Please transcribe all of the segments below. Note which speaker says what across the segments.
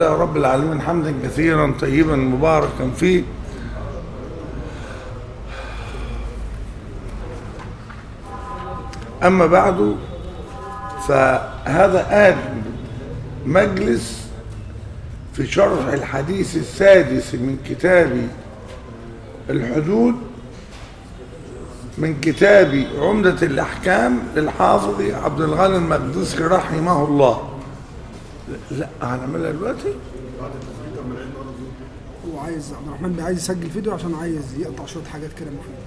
Speaker 1: يا رب العالمين حمدا كثيرا طيبا مباركا فيه أما بعد فهذا آن مجلس في شرح الحديث السادس من كتاب الحدود من كتاب عمدة الأحكام للحافظ عبد الغني المقدسي رحمه الله لا هنعملها دلوقتي
Speaker 2: هو عايز عبد الرحمن بيه عايز يسجل فيديو عشان عايز يقطع شويه حاجات كده مفيده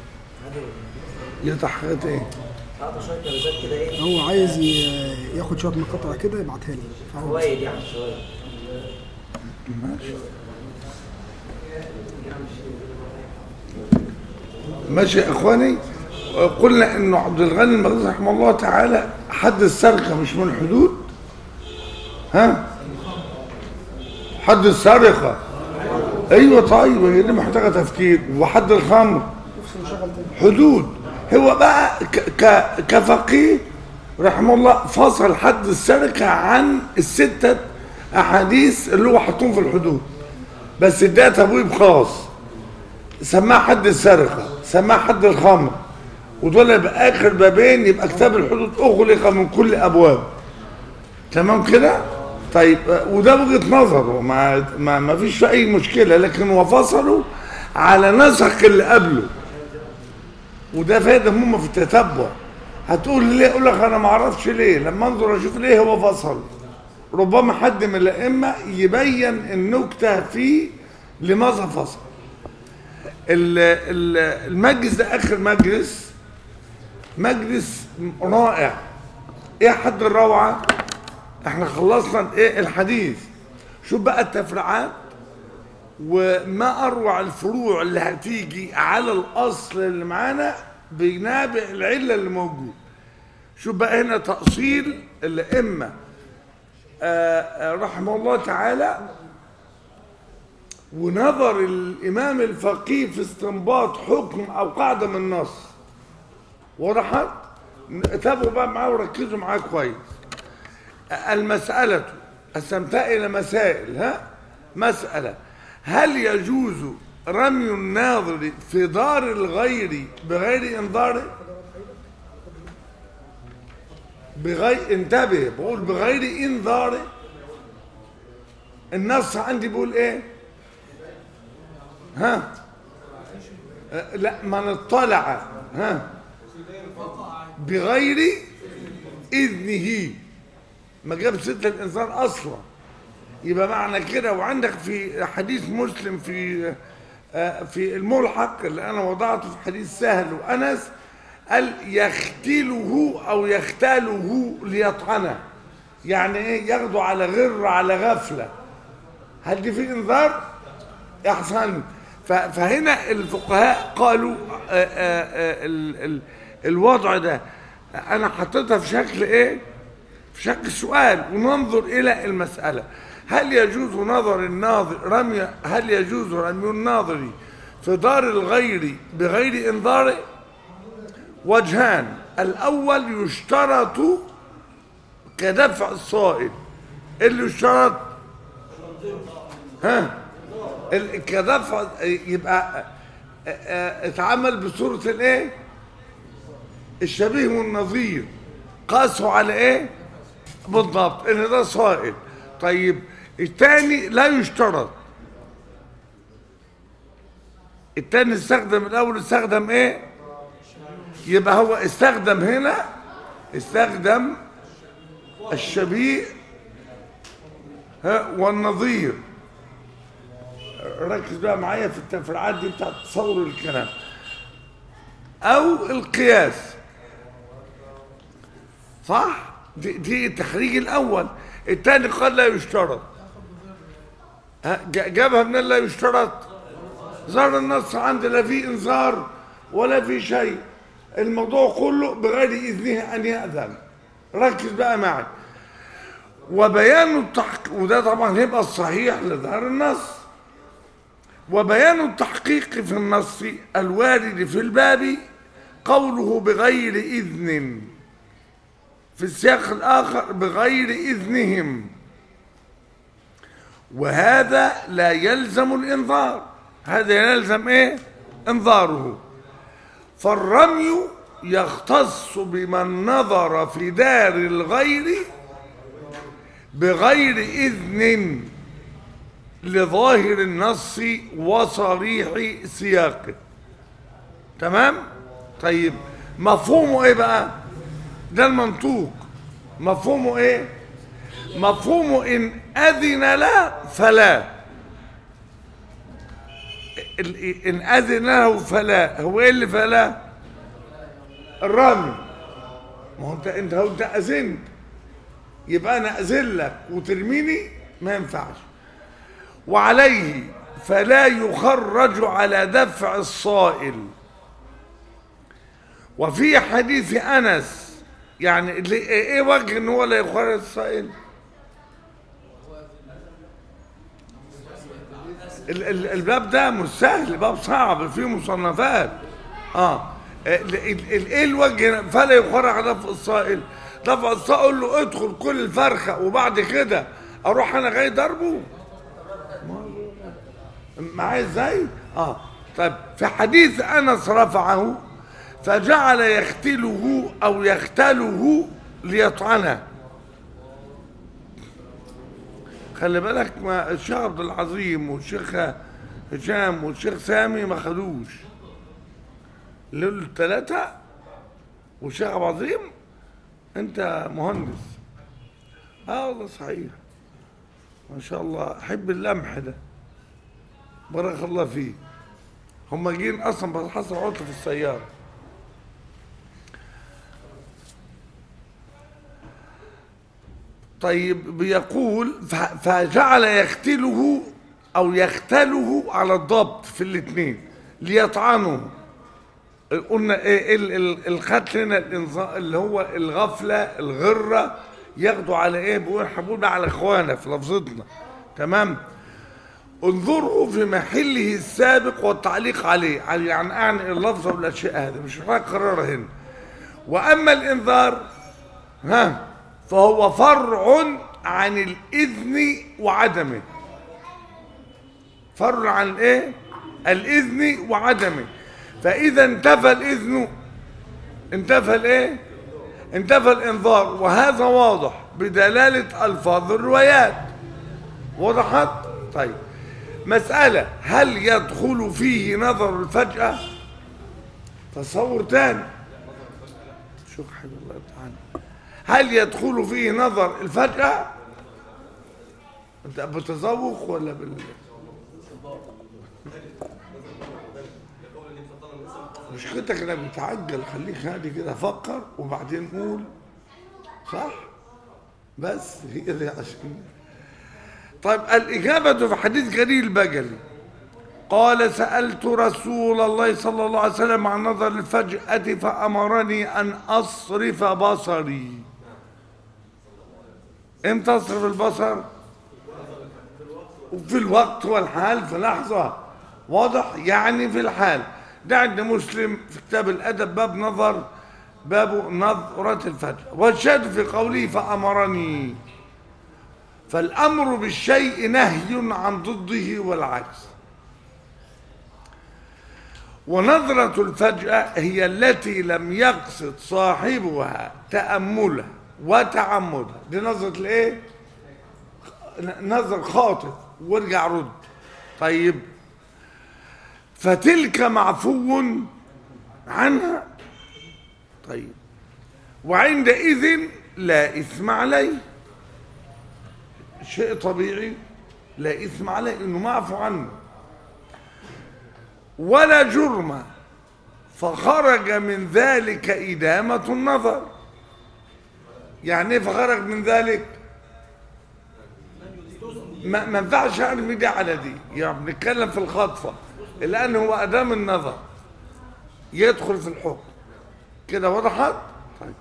Speaker 1: يقطع حاجات ايه
Speaker 3: اعطى شويه كلمات كده ايه
Speaker 2: هو عايز ي- ياخد شويه مقاطع كده يبعتها لي فهو
Speaker 3: فوائد يعني شويه
Speaker 1: ماشي ماشي يا اخواني قلنا انه عبد الغني المقدسي رحمه الله تعالى حد السرقه مش من الحدود ها حد السرقه ايوه طيب هي دي محتاجه تفكير وحد الخمر حدود هو بقى ك ك كفقيه رحمه الله فصل حد السرقه عن السته احاديث اللي هو حطهم في الحدود بس اداها تبويب خاص سماه حد السرقه سماه حد الخمر ودول يبقى اخر بابين يبقى كتاب الحدود اغلق من كل ابواب تمام كده طيب آه، وده وجهه نظره ما ما, ما فيش في اي مشكله لكن هو فصلوا على نسق اللي قبله وده فائده مهمه في التتبع هتقول ليه اقول لك انا ما اعرفش ليه لما انظر اشوف ليه هو فصل ربما حد من الائمه يبين النكته فيه لماذا فصل ال- ال- المجلس ده اخر مجلس مجلس رائع ايه حد الروعه احنا خلصنا ايه الحديث شوف بقى التفريعات وما اروع الفروع اللي هتيجي على الاصل اللي معانا بينابع العله اللي موجود شوف بقى هنا تاصيل الائمه آه، آه، رحمه الله تعالى ونظر الامام الفقيه في استنباط حكم او قاعده من النص وضحت تابعوا بقى معاه وركزوا معاه كويس المسألة قسمتها إلى مسائل ها مسألة هل يجوز رمي الناظر في دار الغير بغير انذاره بغير انتبه بقول بغير انذاره النص عندي بيقول ايه ها أه، لا من اطلع ها بغير اذنه ما جاب ست الانسان اصلا يبقى معنى كده وعندك في حديث مسلم في آه، في الملحق اللي انا وضعته في حديث سهل وانس قال يختله او يختاله ليطعنه يعني ايه ياخده على غر على غفله هل دي في انذار احسن ف- فهنا الفقهاء قالوا آه، آه، آه، ال- ال- الوضع ده انا حطيتها في شكل ايه في شكل سؤال وننظر الى المساله هل يجوز نظر الناظر رمي هل يجوز رمي الناظر في دار الغير بغير انذاره وجهان الاول يشترط كدفع الصائل إيه اللي يشترط ها ال- كدفع يبقى آه، آه، اتعمل بصورة الايه الشبيه والنظير قاسوا على ايه بالضبط ان ده صائل طيب الثاني لا يشترط الثاني استخدم الاول استخدم ايه يبقى هو استخدم هنا استخدم الشبيه ها والنظير ركز بقى معايا في التفريعات دي بتاعت تصور الكلام او القياس صح دي, دي التخريج الاول الثاني قال لا يشترط ها، ج- جابها من لا يشترط ظهر النص عندي لا في انذار ولا في شيء الموضوع كله بغير اذنه ان ياذن ركز بقى معي وبيان التحقيق وده طبعا هيبقى الصحيح لظهر النص وبيان التحقيق في النص الوارد في الباب قوله بغير إذن في السياق الآخر بغير إذنهم وهذا لا يلزم الإنظار هذا يلزم إيه إنظاره فالرمي يختص بمن نظر في دار الغير بغير إذن لظاهر النص وصريح سياقه تمام طيب مفهومه ايه بقى ده المنطوق مفهومه ايه مفهومه ان اذن له فلا ال- ان اذن له فلا هو ايه اللي فلا الرمي ما هو انت انت هو انت اذنت يبقى انا اذن لك وترميني ما ينفعش وعليه فلا يخرج على دفع الصائل وفي حديث انس يعني اللي- ايه وجه ان هو لا يخرج الصائل ال- ال- الباب ده مش سهل باب صعب فيه مصنفات اه ال- ال- ال- ايه الوجه هنا؟ فلا يخرج على دفع الصائل دفع الصائل اقول له ادخل كل الفرخه وبعد كده اروح انا جاي ضربه معايا ازاي اه طيب في حديث انس رفعه فجعل يختله او يختله ليطعنه خلي بالك ما الشيخ عبد العظيم والشيخ هشام والشيخ سامي ما خدوش لول الثلاثة والشيخ عبد العظيم انت مهندس اه والله صحيح ما شاء الله احب اللمح ده بارك الله فيه هم جايين اصلا بس حصل عطل في السياره طيب بيقول ف- فجعل يختله او يختله على الضبط في الاثنين ليطعنه قلنا ايه ال- ال- الختل هنا الانظا- اللي هو الغفله الغره ياخدوا على ايه بيقول حبونا على اخوانا في لفظتنا تمام انظروا في محله السابق والتعليق عليه على- يعني اعني اللفظ والاشياء هذه مش محتاج قرار هنا واما الانذار ها فهو فرع عن الاذن وعدمه فرع عن الايه الاذن وعدمه فاذا انتفى الاذن انتفى الايه انتفى الانذار وهذا واضح بدلاله الفاظ الروايات وضحت طيب مسألة هل يدخل فيه نظر الفجأة تصور تاني شوف حبيب الله تعالى هل يدخل فيه نظر الفجأة انت بتذوق ولا بال مشكلتك انك بتعجل خليك هادي كده فكر وبعدين قول صح بس هي دي عشان طيب الإجابة في حديث جرير البجلي قال سألت رسول الله صلى الله عليه وسلم عن نظر الفجأة فأمرني أن أصرف بصري امتى أصرف البصر وفي الوقت والحال في لحظة واضح يعني في الحال ده عند مسلم في كتاب الأدب باب نظر باب نظرة الفجأة والشاهد في قوله فأمرني فالأمر بالشيء نهي عن ضده والعكس ونظرة الفجأة هي التي لم يقصد صاحبها تأملها وتعمدها دي نظرة الايه نظر خاطئ وارجع رد طيب فتلك معفو عنها طيب وعندئذ لا إثم عليه شيء طبيعي لا إثم عليه إنه معفو عنه ولا جرم فخرج من ذلك إدامة النظر يعني إيه فخرج من ذلك ما ما ينفعش ارمي دي على دي يعني بنتكلم في الخطفه لان هو ادام النظر يدخل في الحكم كده وضحت طيب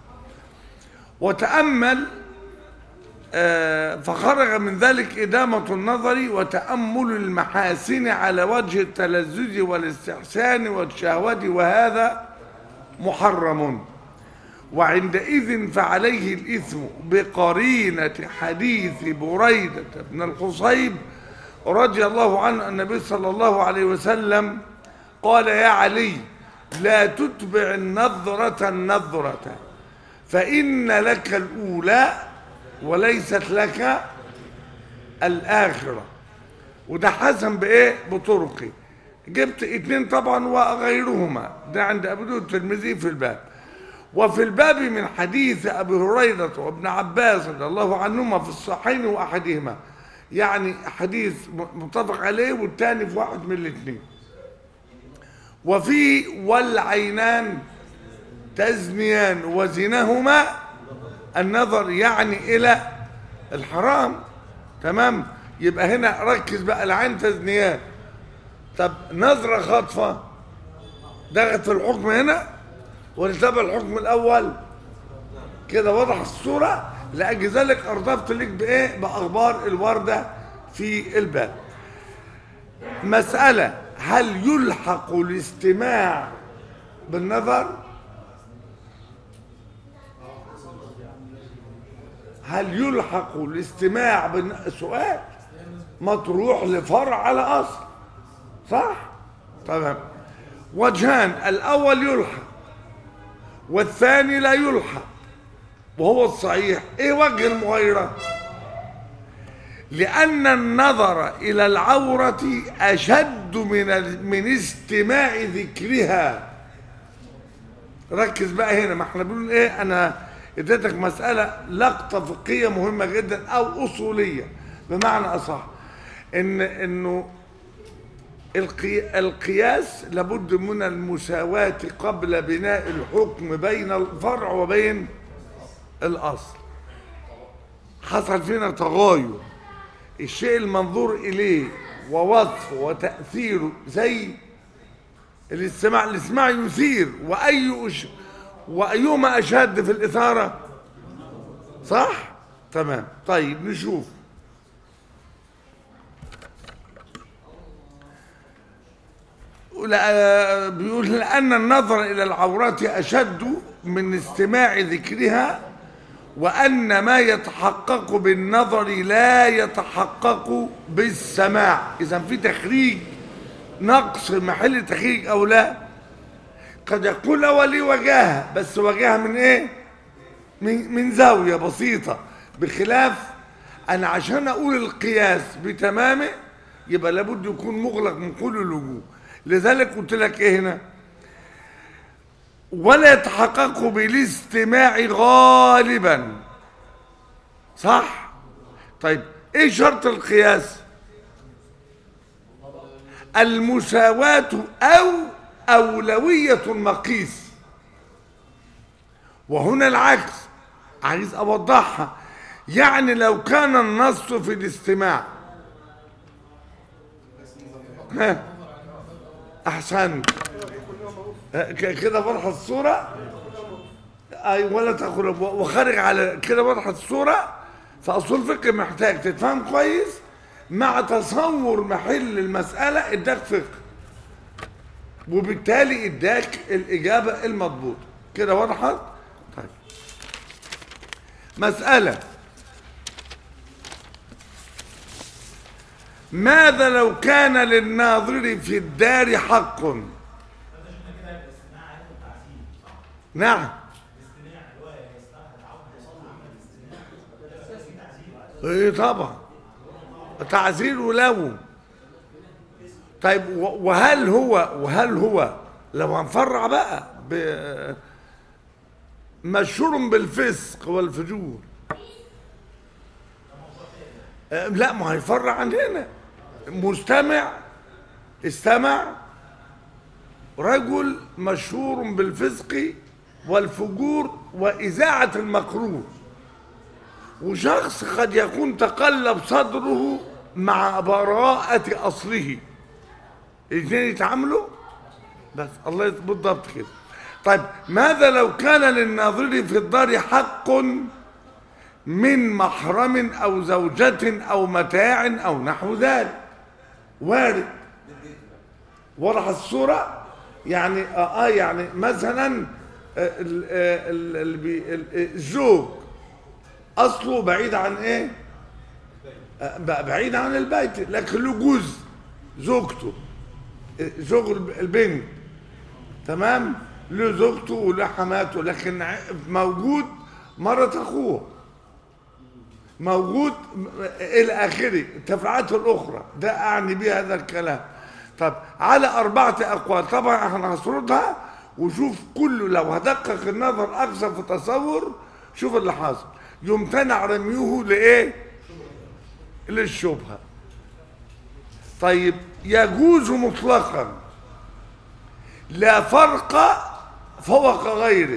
Speaker 1: وتامل آه، فخرج من ذلك إدامة النظر وتأمل المحاسن على وجه التلذذ والاستحسان والشهوة وهذا محرم وعندئذ فعليه الإثم بقرينة حديث بريدة بن الحصيب رضي الله عنه النبي صلى الله عليه وسلم قال يا علي لا تتبع النظرة النظرة فإن لك الأولى وليست لك الآخرة وده حسن بإيه بطرقي جبت اتنين طبعا وغيرهما ده عند أبو داود الترمذي في الباب وفي الباب من حديث أبي هريرة وابن عباس رضي الله عنهما في الصحيحين وأحدهما يعني حديث متفق عليه والتاني في واحد من الاثنين وفي والعينان تزنيان وزنهما النظر يعني إلى الحرام تمام يبقى هنا ركز بقى العين تزنيان طب نظرة خاطفة دخلت في الحكم هنا ونتابع الحكم الأول كده وضح الصورة لأجل ذلك أردفت لك بإيه بأخبار الوردة في الباب مسألة هل يلحق الاستماع بالنظر هل يلحق الاستماع بالسؤال مطروح لفرع على أصل صح تمام وجهان الأول يلحق والثاني لا يلحق وهو الصحيح ايه وجه المغايرة لأن النظر إلى العورة أشد من ال- من استماع ذكرها ركز بقى هنا ما احنا بنقول ايه انا اديتك مسألة لقطة فقهية مهمة جدا او اصولية بمعنى اصح ان انه القي... القياس لابد من المساواة قبل بناء الحكم بين الفرع وبين الأصل حصل فينا تغاير الشيء المنظور إليه ووصفه وتأثيره زي الاستماع الاستماع يثير وأي أش... وأيهما أشد في الإثارة صح؟ تمام طيب نشوف لا- بيقول لأن النظر إلى العورات أشد من استماع ذكرها وأن ما يتحقق بالنظر لا يتحقق بالسماع إذا في تخريج نقص محل تخريج أو لا قد يكون أولي وجاهة بس وجاهة من إيه؟ من, من زاوية بسيطة بخلاف أنا عشان أقول القياس بتمامه يبقى لابد يكون مغلق من كل الوجوه لذلك قلت لك إيه هنا ولا يتحقق بالاستماع غالبا صح طيب ايه شرط القياس المساواة او اولوية المقيس وهنا العكس عايز اوضحها يعني لو كان النص في الاستماع ها احسنت ك- كده واضحه الصوره اي ولا تاخد وخارج على كده واضحه الصوره فاصول فقه محتاج تتفهم كويس مع تصور محل المساله اداك فقه وبالتالي اداك الاجابه المضبوطه كده وضحت طيب مساله ماذا لو كان للناظر في الدار حق نعم ايه طبعا تعزير ولو طيب و- وهل هو وهل هو لو هنفرع بقى ب- مشهور بالفسق والفجور آه، لا ما هيفرع عن هنا مستمع استمع رجل مشهور بالفسق والفجور وإذاعة المكروه وشخص قد يكون تقلب صدره مع براءة أصله الاثنين يتعاملوا بس الله يت- بالضبط كده طيب ماذا لو كان للناظر في الدار حق من محرم أو زوجة أو متاع أو نحو ذلك وارد وضح الصورة يعني آه, آه يعني مثلا آه، ال- آه، ال- ال- بي- ال- آه، الزوج أصله بعيد عن إيه آه، ب- بعيد عن البيت لكن له جوز زوجته آه، زوج الب- البنت تمام له زوجته وله حماته لكن ع- موجود مرة أخوه موجود م- إلى آخره التفريعات الأخرى ده أعني بها هذا الكلام طب على أربعة أقوال طبعا احنا هنسردها وشوف كله لو هدقق النظر أكثر في التصور شوف اللي حاصل يمتنع رميه لإيه؟ للشبهة طيب يجوز مطلقا لا فرق فوق غيره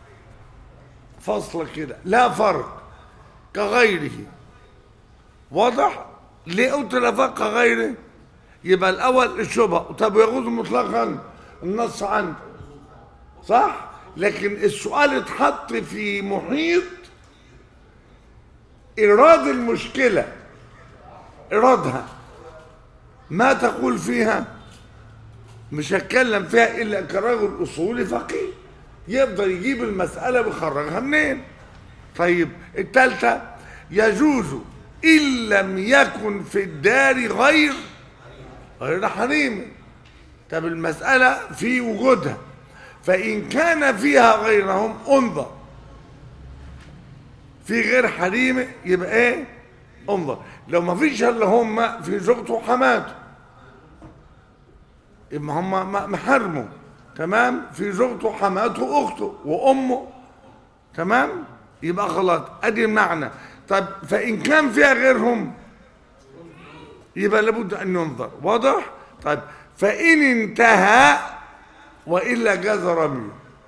Speaker 1: فصل كده لا فرق كغيره واضح ليه قلت لا فرق غيره يبقى الاول الشبهه طب يجوز مطلقا النص عنده صح لكن السؤال اتحط في محيط ايراد المشكله ايرادها ما تقول فيها مش هتكلم فيها الا كرجل اصولي فقيه يقدر يجيب المساله ويخرجها منين طيب الثالثه يجوز ان لم يكن في الدار غير غير حريم طب المساله في وجودها فان كان فيها غيرهم انظر في غير حريم يبقى ايه انظر لو ما فيش الا هم في زوجته وحماته يبقى هم م- محرمه تمام في زوجته وحماته واخته وامه تمام يبقى خلاص ادي المعنى طب فان كان فيها غيرهم يبقى لابد ان ينظر واضح طيب فان انتهى والا جاز رميه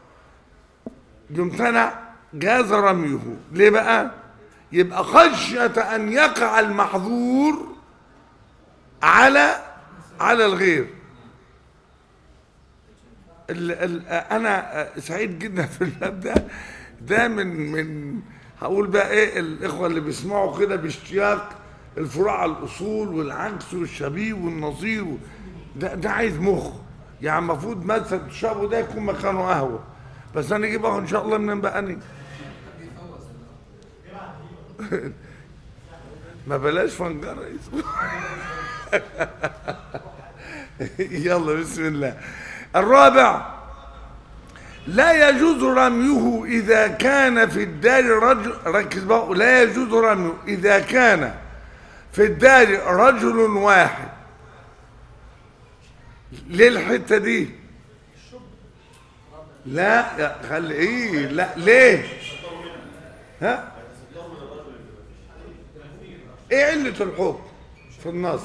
Speaker 1: يمتنع جاز رميه ليه بقى يبقى خشيه ان يقع المحظور على على الغير ال ال انا سعيد جدا في الباب ده ده من من هقول بقى ايه الاخوه اللي بيسمعوا كده باشتياق الفروع على الاصول والعكس والشبيه والنظير و- ده ده عايز مخ يعني المفروض مثلا تشربه ده يكون مكانه قهوه بس انا اجيب قهوه ان شاء الله منين بقى أنا؟ ما بلاش فنجره يلا بسم الله الرابع لا يجوز رميه إذا كان في الدار رجل ركز بقى لا يجوز رميه إذا كان في الدار رجل واحد ليه الحتة دي لا يا خلي ايه لا ليه ها ايه علة الحكم في النص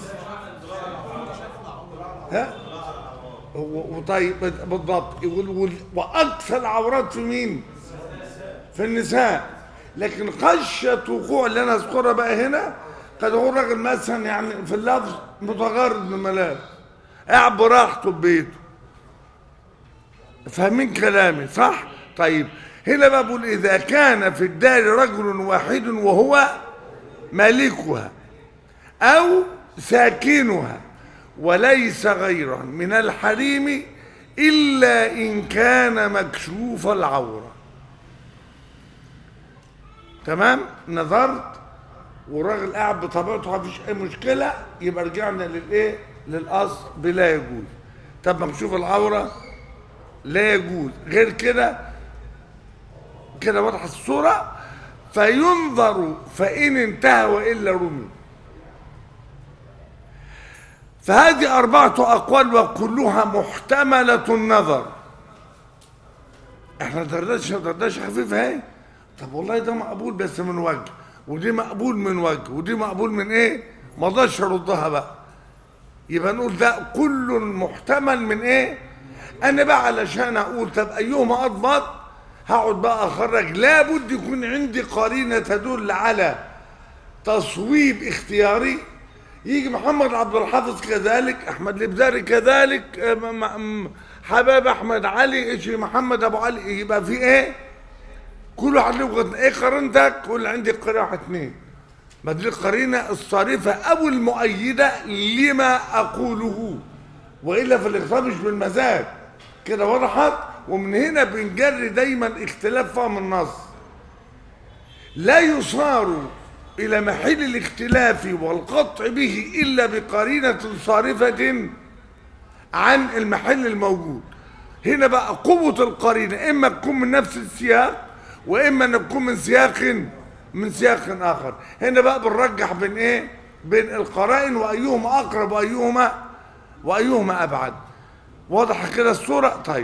Speaker 1: ها هو- وطيب بالضبط يقول وال- واكثر العورات في مين في النساء لكن خشيه وقوع اللي انا اذكرها بقى هنا قد يقول راجل مثلا يعني في اللفظ متغرب من ملاذ قاعد براحته ببيته فاهمين كلامي صح طيب هنا بقى بقول اذا كان في الدار رجل واحد وهو مالكها او ساكنها وليس غيرا من الحريم الا ان كان مكشوف العوره تمام نظرت والراجل قاعد بطبيعته ما فيش اي مشكله يبقى رجعنا للايه للاصل بلا يجوز طب مكشوف العوره لا يجوز غير كده كده واضحه الصوره فينظر فان انتهى والا رمي فهذه أربعة أقوال وكلها محتملة النظر احنا دردشه دردشه خفيفة اهي طب والله ده مقبول بس من وجه ودي مقبول من وجه ودي مقبول من ايه ما اقدرش اردها بقى يبقى نقول ده كل محتمل من ايه انا بقى علشان اقول طب ايهما اضبط هقعد بقى اخرج لابد يكون عندي قرينه تدل على تصويب اختياري يجي محمد عبد الحافظ كذلك احمد الابزاري كذلك آه، م- م- حباب احمد علي ايش محمد ابو علي يبقى في ايه كل واحد له وجهة- ايه قرينتك قول عندي قرينه واحد اثنين ما دي القرينه الصارفه او المؤيده لما اقوله والا فالاختلاف مش بالمزاج كده وضحت ومن هنا بنجري دايما اختلاف فهم النص لا يصار إلى محل الاختلاف والقطع به إلا بقرينة صارفة عن المحل الموجود هنا بقى قوة القرينة إما تكون من نفس السياق وإما أن تكون من سياق من سياق آخر هنا بقى بنرجح بين إيه بين القرائن وأيهما أقرب وأيهما وأيهما أبعد واضح كده الصورة طيب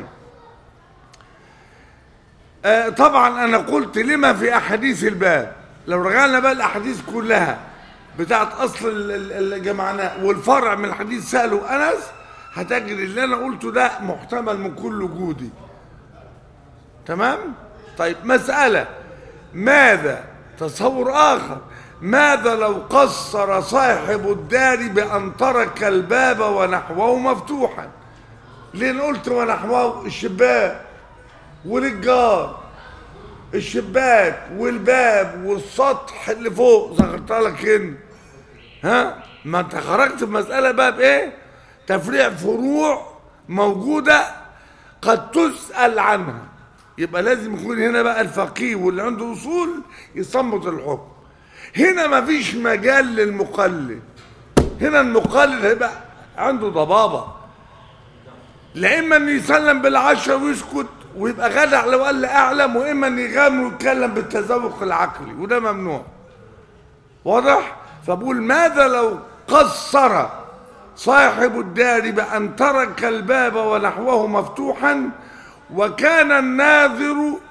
Speaker 1: آه طبعا أنا قلت لما في أحاديث الباب لو رجعنا بقى الأحاديث كلها بتاعت أصل ال- ال- اللي جمعناه والفرع من الحديث سأله أنس هتجد اللي أنا قلته ده محتمل من كل وجودي تمام طيب مسألة ماذا تصور آخر ماذا لو قصر صاحب الدار بأن ترك الباب ونحوه مفتوحا لين قلت ونحوه الشباك والجار الشباك والباب والسطح اللي فوق ذكرت لك هنا ها ما انت خرجت في مسألة بقى بايه تفريع فروع موجودة قد تسأل عنها يبقى لازم يكون هنا بقى الفقيه واللي عنده اصول يصمت الحكم هنا مفيش مجال للمقلد هنا المقلد هيبقى عنده ضبابه لا اما ان يسلم بالعشره ويسكت ويبقى غدع لو قال لي اعلم واما ان يغامر ويتكلم بالتذوق العقلي وده ممنوع واضح فبقول ماذا لو قصر صاحب الدار بأن ترك الباب ونحوه مفتوحا وكان الناظر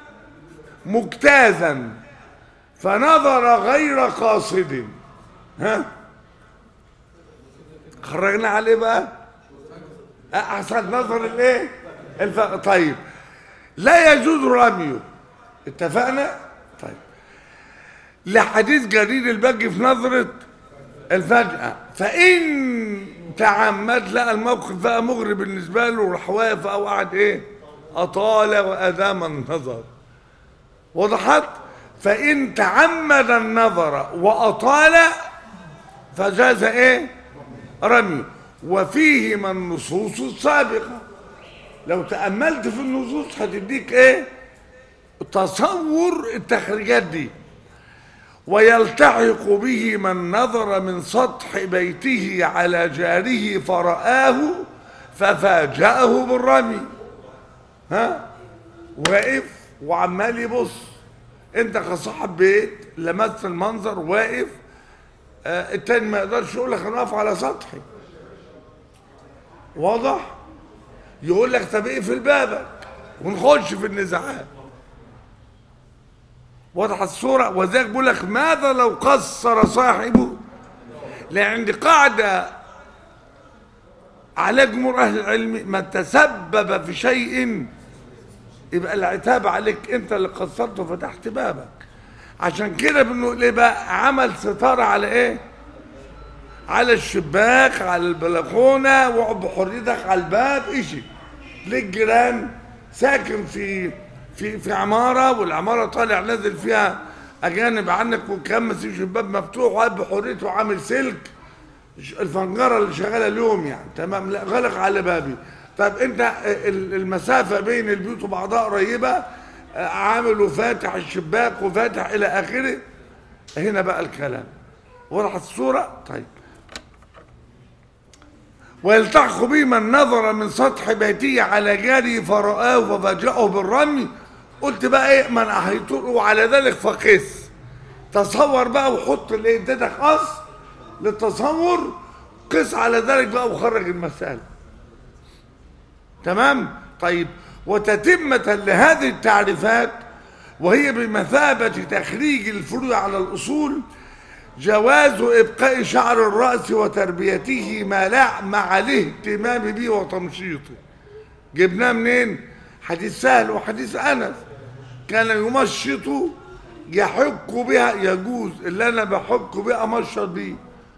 Speaker 1: مجتازا فنظر غير قاصد ها خرجنا عليه بقى احسن نظر الايه الف... طيب لا يجوز رميه اتفقنا طيب لحديث جرير البج في نظرة الفجأة فإن تعمد لقى الموقف بقى مغري بالنسبة له راح واقف أو قعد إيه أطال وأدام النظر وضحت فإن تعمد النظر وأطال فجاز إيه رمي وفيهما النصوص السابقة لو تأملت في النصوص هتديك إيه تصور التخريجات دي ويلتحق به من نظر من سطح بيته على جاره فرآه ففاجأه بالرمي ها واقف وعمال يبص انت كصاحب بيت لمست المنظر واقف آه التاني ما يقدرش يقول لك انا واقف على سطحي واضح يقول لك طب اقفل بابك ونخش في النزاعات واضح الصورة وذلك بيقول لك ماذا لو قصر صاحبه لأن عندي قاعدة على جمهور أهل العلم من تسبب في شيء يبقى العتاب عليك أنت اللي قصرته وفتحت بابك عشان كده بنقول إيه بقى عمل ستارة على إيه؟ على الشباك على البلكونة واقعد بحريتك على الباب إشي للجيران ساكن في في في عماره والعماره طالع نازل فيها اجانب عنك وكمس الباب مفتوح وقاعد بحريته وعامل سلك الفنجره اللي شغاله اليوم يعني تمام لا غلق على بابي طب انت المسافه بين البيوت وبعضها قريبه عامل وفاتح الشباك وفاتح الى اخره هنا بقى الكلام وضحت الصوره طيب ويلتحق به من نظر من سطح بيته على جاره فرآه ففاجأه بالرمي قلت بقى ايه من احيطه على ذلك فقس تصور بقى وحط اللي اديتك قص للتصور قس على ذلك بقى وخرج المسألة تمام طيب وتتمة لهذه التعريفات وهي بمثابة تخريج الفروع على الأصول جواز إبقاء شعر الرأس وتربيته ما لا مع الاهتمام به وتمشيطه جبناه منين حديث سهل وحديث أنس كان يمشط يحك بها يجوز اللي أنا بحك بها أمشط بيه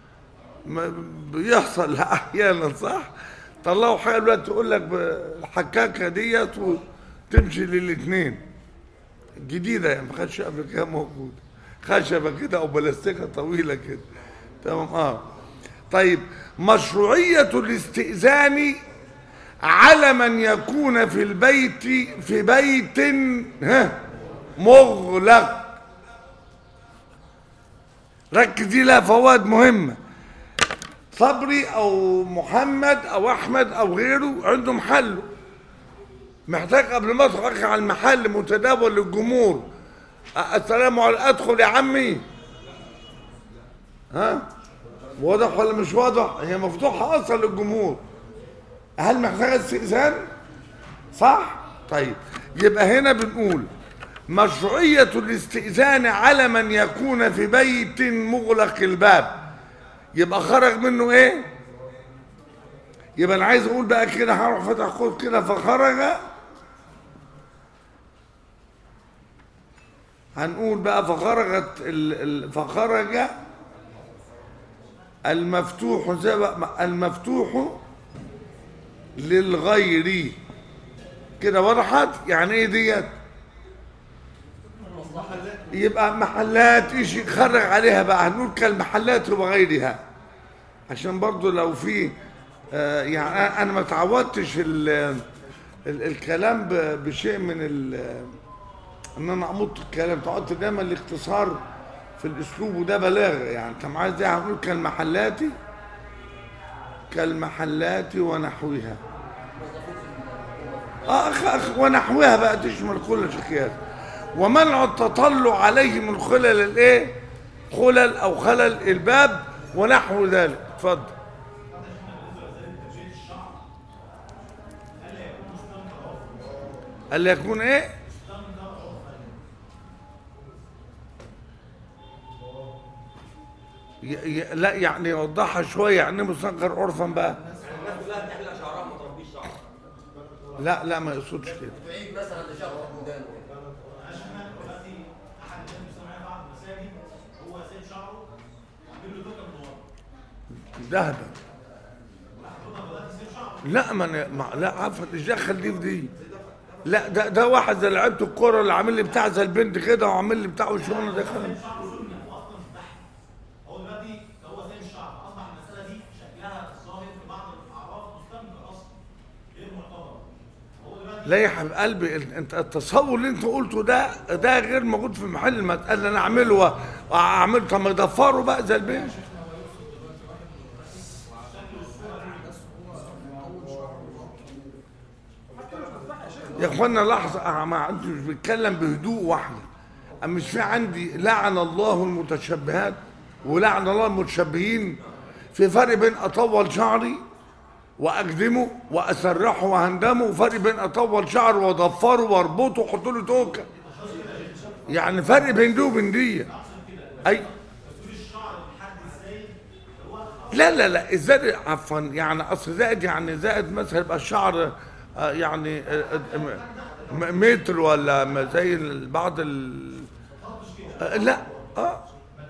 Speaker 1: بيحصل أحيانا صح طلعوا حاجة دلوقتي تقول لك الحكاكة ديت وتمشي للاثنين جديدة يعني ما كانتش قبل كده موجودة خشبة كده أو بلاستيكة طويلة كده تمام اه طيب مشروعية الاستئذان على من يكون في البيت في بيت ها مغلق ركز دي لها فوائد مهمة صبري او محمد او احمد او غيره عنده محله محتاج قبل ما ادخل على المحل متداول للجمهور أ- السلام عليكم ادخل يا عمي ها واضح ولا مش واضح هي مفتوحة اصلا للجمهور هل محتاجة استئذان صح طيب يبقى هنا بنقول مشروعية الاستئذان على من يكون في بيت مغلق الباب يبقى خرج منه ايه يبقى انا عايز اقول بقى كده هروح فتح قوس كده فخرج هنقول بقى فخرجت ال... ال... فخرج المفتوح زي بقى المفتوح للغير كده وضحت يعني ايه ديت يبقى محلات ايش خرج عليها بقى هنقول كالمحلات وغيرها عشان برضو لو في آه، يعني أنا- انا ما تعودتش ال ال الكلام ب- بشيء من ال ان انا امط الكلام تعودت دايما الاختصار في الاسلوب وده بلاغه يعني انت معايا ازاي هنقول كالمحلات كالمحلات ونحوها اه أخ أخ ونحوها بقى تشمل كل شكيات ومنع التطلع عليه من خلل الايه خلل او خلل الباب ونحو ذلك اتفضل هل يكون ايه ي- ي- لا يعني يوضحها شويه يعني مصغر عرفا بقى
Speaker 3: الناس كلها بتحلق شعرها ما تربيش شعر
Speaker 1: لا لا ما يقصدش كده
Speaker 3: بعيد مثلا لشعر ودانه
Speaker 1: ذهبا لا ما أنا- ما لا عفوا ايش دخل دي في دي لا ده ده واحد زي لعيبه الكوره اللي عامل لي بتاع زي البنت كده وعامل لي بتاع وشونه ده خلي
Speaker 4: هو دلوقتي هو زي الشعر اصبح المساله دي شكلها الظاهر في بعض الاعراف مستنكر اصلا غير معتبر هو دلوقتي
Speaker 1: لا يا حبيب قلبي ال- انت التصور اللي انت قلته ده ده غير موجود في محل المسألة اللي انا اعمله واعمله طب ما يضفروا بقى زي البنت يا اخوانا لحظه أه، ما انت مش بتتكلم بهدوء واحده أما مش في عندي لعن الله المتشبهات ولعن الله المتشبهين في فرق بين اطول شعري واقدمه واسرحه وهندمه وفرق بين اطول شعره واضفره واربطه واحط له توكه يعني فرق بين دي وبين دي اي لا لا لا الزائد عفوا يعني اصل زائد يعني زائد مثلا يبقى الشعر آه، يعني آه، آه، م- متر ولا م- زي ال- بعض ال آه، لا اه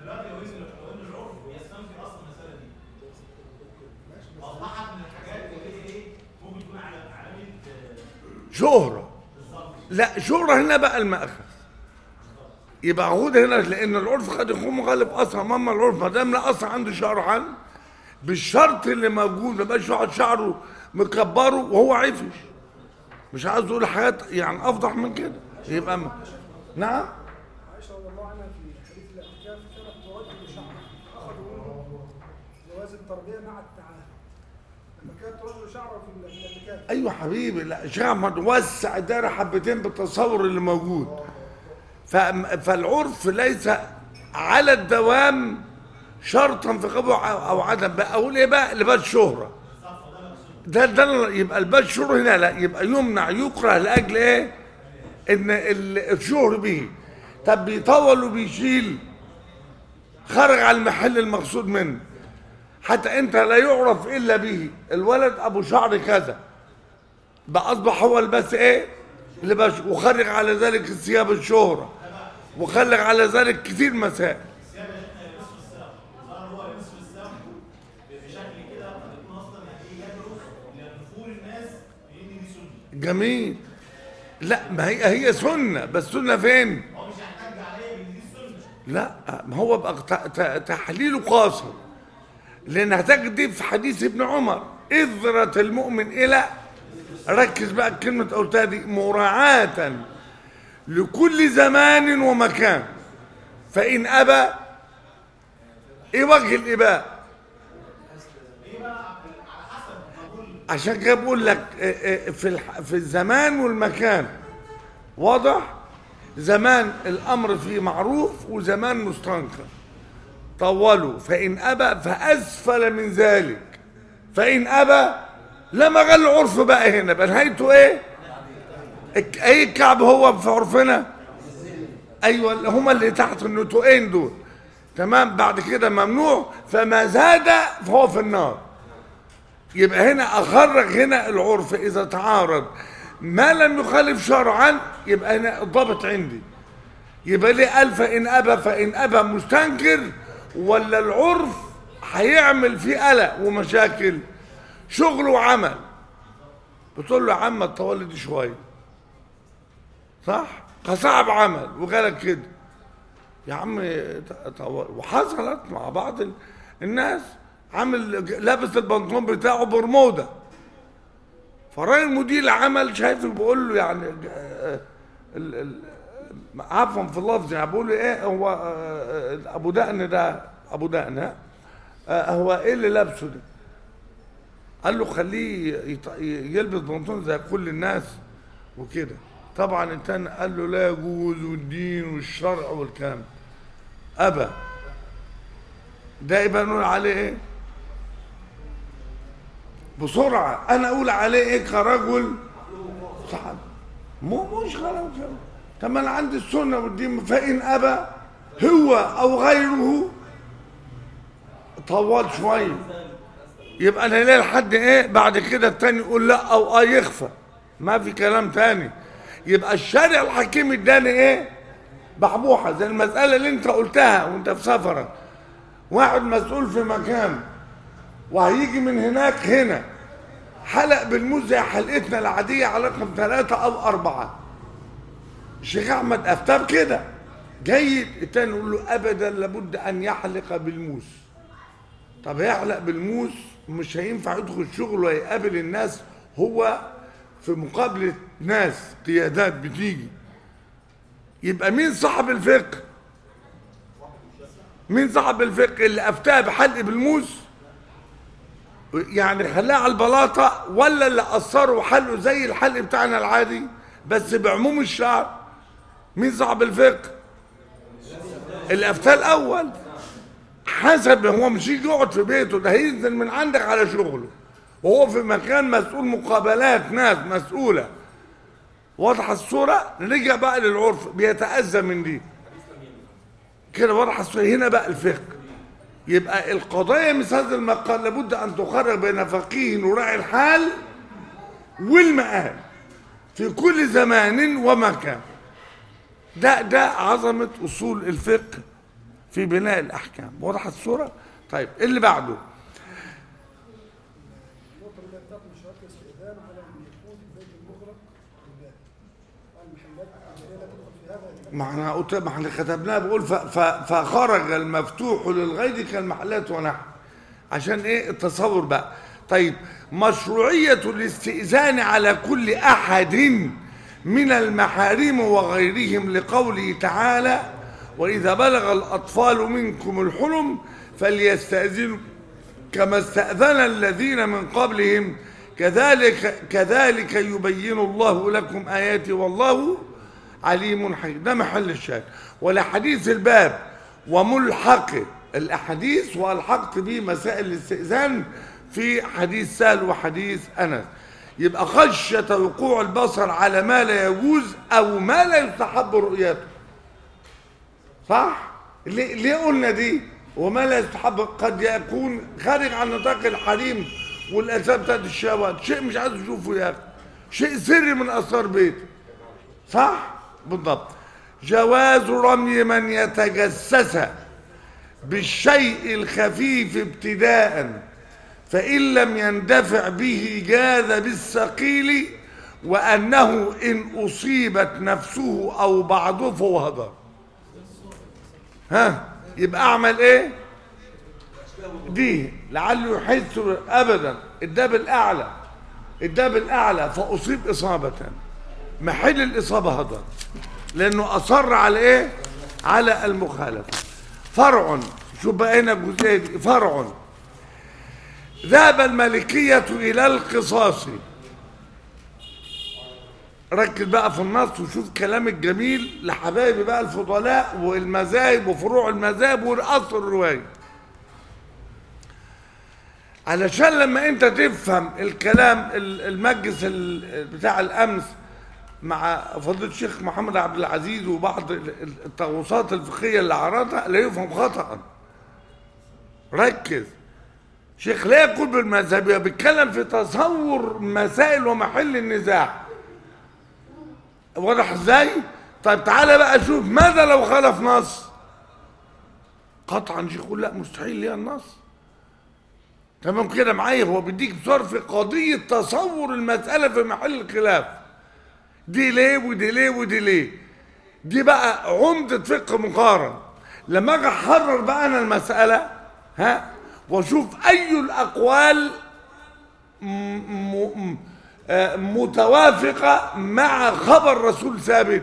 Speaker 1: شهرة لا شهرة هنا بقى المأخذ يبقى عهود هنا لأن العرف قد يكون مخالف أصلا ماما العرف ما دام لا أصلا عنده شعر حل بالشرط اللي موجود ما يبقاش واحد شعره مكبره وهو عفش مش عايز اقول حاجات يعني افضح من كده يبقى م... نعم
Speaker 2: عائشة رضي الله عنها في حديث الاعتكاف كانت ترد شعرها أخذوا منه جواز التربية مع التعاهد لما كانت ترد شعرها في ال- في الاعتكاف
Speaker 1: ايوه حبيبي لا شيخ احمد وسع الدايره حبتين بالتصور اللي موجود ف... فالعرف ليس على الدوام شرطا في قبول او عدم بقى اقول ايه بقى لباس شهره ده ده يبقى الباس شهره هنا لا يبقى يمنع يكره لاجل ايه ان ال- الشهر به طب بيطول وبيشيل خرج على المحل المقصود منه حتى انت لا يعرف الا به الولد ابو شعر كذا بقى اصبح هو البس ايه لباس وخرج على ذلك الثياب الشهرة وخرج على ذلك كثير مسائل
Speaker 4: بشكل كده قد يكون اصلا يعني ايه يدعو لنفور الناس بان دي سنه
Speaker 1: جميل لا ما هي هي سنة بس سنة فين
Speaker 4: هو مش هيحتج عليا بان دي سنه
Speaker 1: لا ما هو بقى ت- ت- تحليله قاصر لان هتجد دي في حديث ابن عمر إذرة المؤمن إلى ركز بقى الكلمة قلتها دي مراعاة لكل زمان ومكان فإن أبى ايه وجه الاباء عشان كده بقول لك آه، آه، في الح- في الزمان والمكان واضح زمان الامر فيه معروف وزمان مستنكر طولوا فان ابى فاسفل من ذلك فان ابى لما قال العرف بقى هنا بقى نهايته ايه الك- اي الكعب هو في عرفنا ايوه اللي هما اللي تحت النتوئين دول تمام بعد كده ممنوع فما زاد فهو في النار يبقى هنا اخرج هنا العرف اذا تعارض ما لم يخالف شرعا يبقى هنا الضابط عندي يبقى ليه قال فان ابى فان ابى مستنكر ولا العرف هيعمل فيه قلق ومشاكل شغل وعمل بتقول له يا عم الطوالي دي شويه صح كصعب عمل وقالك كده يا عم طوال وحصلت مع بعض ال- الناس عامل لابس البنطلون بتاعه برمودا فالراجل مدير العمل شايفه بيقول له يعني آه، ال- ال- عفوا في اللفظ يعني بقول له ايه هو آه، آه، ابو دقن ده ابو دقن ها آه، هو ايه اللي لابسه ده قال له خليه يط- يلبس بنطلون زي كل الناس وكده طبعا التاني قال له لا يجوز والدين والشرع والكلام ابى ده يبقى نقول عليه ايه بسرعه انا اقول عليه ايه كرجل صعب مو مش خلاص طب ما انا عندي السنه والدين فان ابى هو او غيره طول شويه يبقى انا ليه لحد ايه بعد كده التاني يقول لا او اه يخفى ما في كلام تاني يبقى الشارع الحكيم اداني ايه بحبوحه زي المساله اللي انت قلتها وانت في سفرك واحد مسؤول في مكان وهيجي من هناك هنا حلق بالموز زي حلقتنا العاديه على رقم ثلاثه او اربعه الشيخ احمد افتى كده جيد التاني يقول له ابدا لابد ان يحلق بالموس طب هيحلق بالموس مش هينفع يدخل الشغل ويقابل الناس هو في مقابلة ناس قيادات بتيجي يبقى مين صاحب الفقه مين صاحب الفقه اللي افتاه بحلق بالموس يعني خلاه على البلاطة ولا اللي قصره وحلقه زي الحلق بتاعنا العادي بس بعموم الشعر مين صاحب الفقه اللي افتاه الاول حسب هو مش يجي يقعد في بيته ده هينزل من عندك على شغله وهو في مكان مسؤول مقابلات ناس مسؤولة واضحة الصورة رجع بقى للعرف بيتأذى من دي كده واضحة الصورة هنا بقى الفقه يبقى القضايا مثل هذا المقال لابد أن تخرج بين فقيه وراعي الحال والمآل في كل زمان ومكان ده ده عظمة أصول الفقه في بناء الأحكام واضحة الصورة طيب اللي بعده
Speaker 2: النقطة اللي هي بتاعت مشترك الاستئذان على أن يكون البيت المغلق للباب. المحلات التجارية لا تدخل في هذا
Speaker 1: ما احنا قلت ما احنا كتبناها بقول ف- ف- فخرج المفتوح للغير كالمحلات ونحو عشان ايه التصور بقى طيب مشروعية الاستئذان على كل أحد من المحارم وغيرهم لقوله تعالى وإذا بلغ الأطفال منكم الحلم فليستأذنوا كما استأذن الذين من قبلهم كذلك كذلك يبين الله لكم آياته والله عليم حكيم ده محل الشاهد ولحديث الباب وملحق الأحاديث وألحقت به مسائل الاستئذان في حديث سهل وحديث أنس يبقى خشية وقوع البصر على ما لا يجوز أو ما لا يستحب رؤيته صح؟ ليه, ليه قلنا دي؟ وما لا يستحب قد يكون خارج عن نطاق الحريم والاسباب بتاعت الشهوات، شيء مش عايز اشوفه يا اخي. شيء سري من اسرار بيتي. صح؟ بالضبط. جواز رمي من يتجسس بالشيء الخفيف ابتداء فإن لم يندفع به جاز بالثقيل وأنه إن أصيبت نفسه أو بعضه فهو هدر. ها يبقى اعمل ايه دي لعله يحس ابدا الداب الاعلى الداب الاعلى فاصيب اصابه محل الاصابه هذا لانه اصر على ايه على المخالفه فرع شوف بقى هنا الجزئيه دي فرع ذهب المالكيه الى القصاص ركز بقى في النص وشوف كلام الجميل لحبايبي بقى الفضلاء والمذاهب وفروع المذاهب والاصل الروايه علشان لما انت تفهم الكلام ال- المجلس ال- بتاع الامس مع فضيله الشيخ محمد عبد العزيز وبعض ال- ال- التغوصات الفقهيه اللي عرضها لا يفهم خطا ركز شيخ لا يقول بالمذهبيه بيتكلم في تصور مسائل ومحل النزاع واضح ازاي طيب تعالى بقى شوف ماذا لو خالف نص قطعا شيخ يقول لا مستحيل ليها النص تمام كده معايا هو بيديك صور في قضية تصور المسألة في محل الخلاف دي ليه ودي ليه ودي ليه دي بقى عمدة فقه مقارن لما اجي احرر بقى انا المسألة ها واشوف اي الاقوال م- م- آه، متوافقة مع خبر رسول ثابت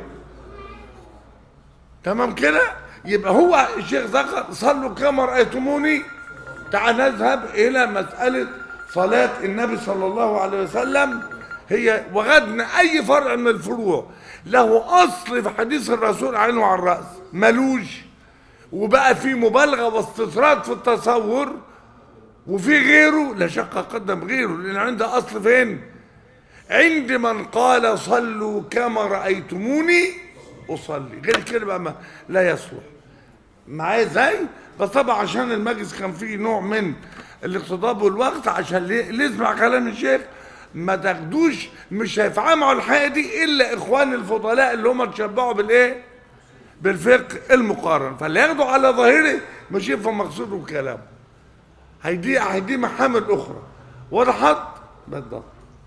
Speaker 1: تمام كده يبقى هو الشيخ ذكر صلوا كما رأيتموني تعال نذهب إلى مسألة صلاة النبي صلى الله عليه وسلم هي وغدنا أي فرع من الفروع له أصل في حديث الرسول عينه على الرأس ملوش وبقى في مبالغة واستطراد في التصور وفي غيره لا شك قدم غيره لأن عنده أصل فين؟ عند من قال صلوا كما رأيتموني أصلي غير كده بقى ما لا يصلح معايا ازاي بس طبعا عشان المجلس كان فيه نوع من الاقتضاب والوقت عشان ليه- اللي يسمع كلام الشيخ ما تاخدوش مش هيفهموا الحقيقه دي الا اخوان الفضلاء اللي هم تشبعوا بالايه بالفقه المقارن فاللي ياخدوا على ظاهره مش يفهم مقصوده كلامه هيدي هيدي محامل اخرى وضحت بالضبط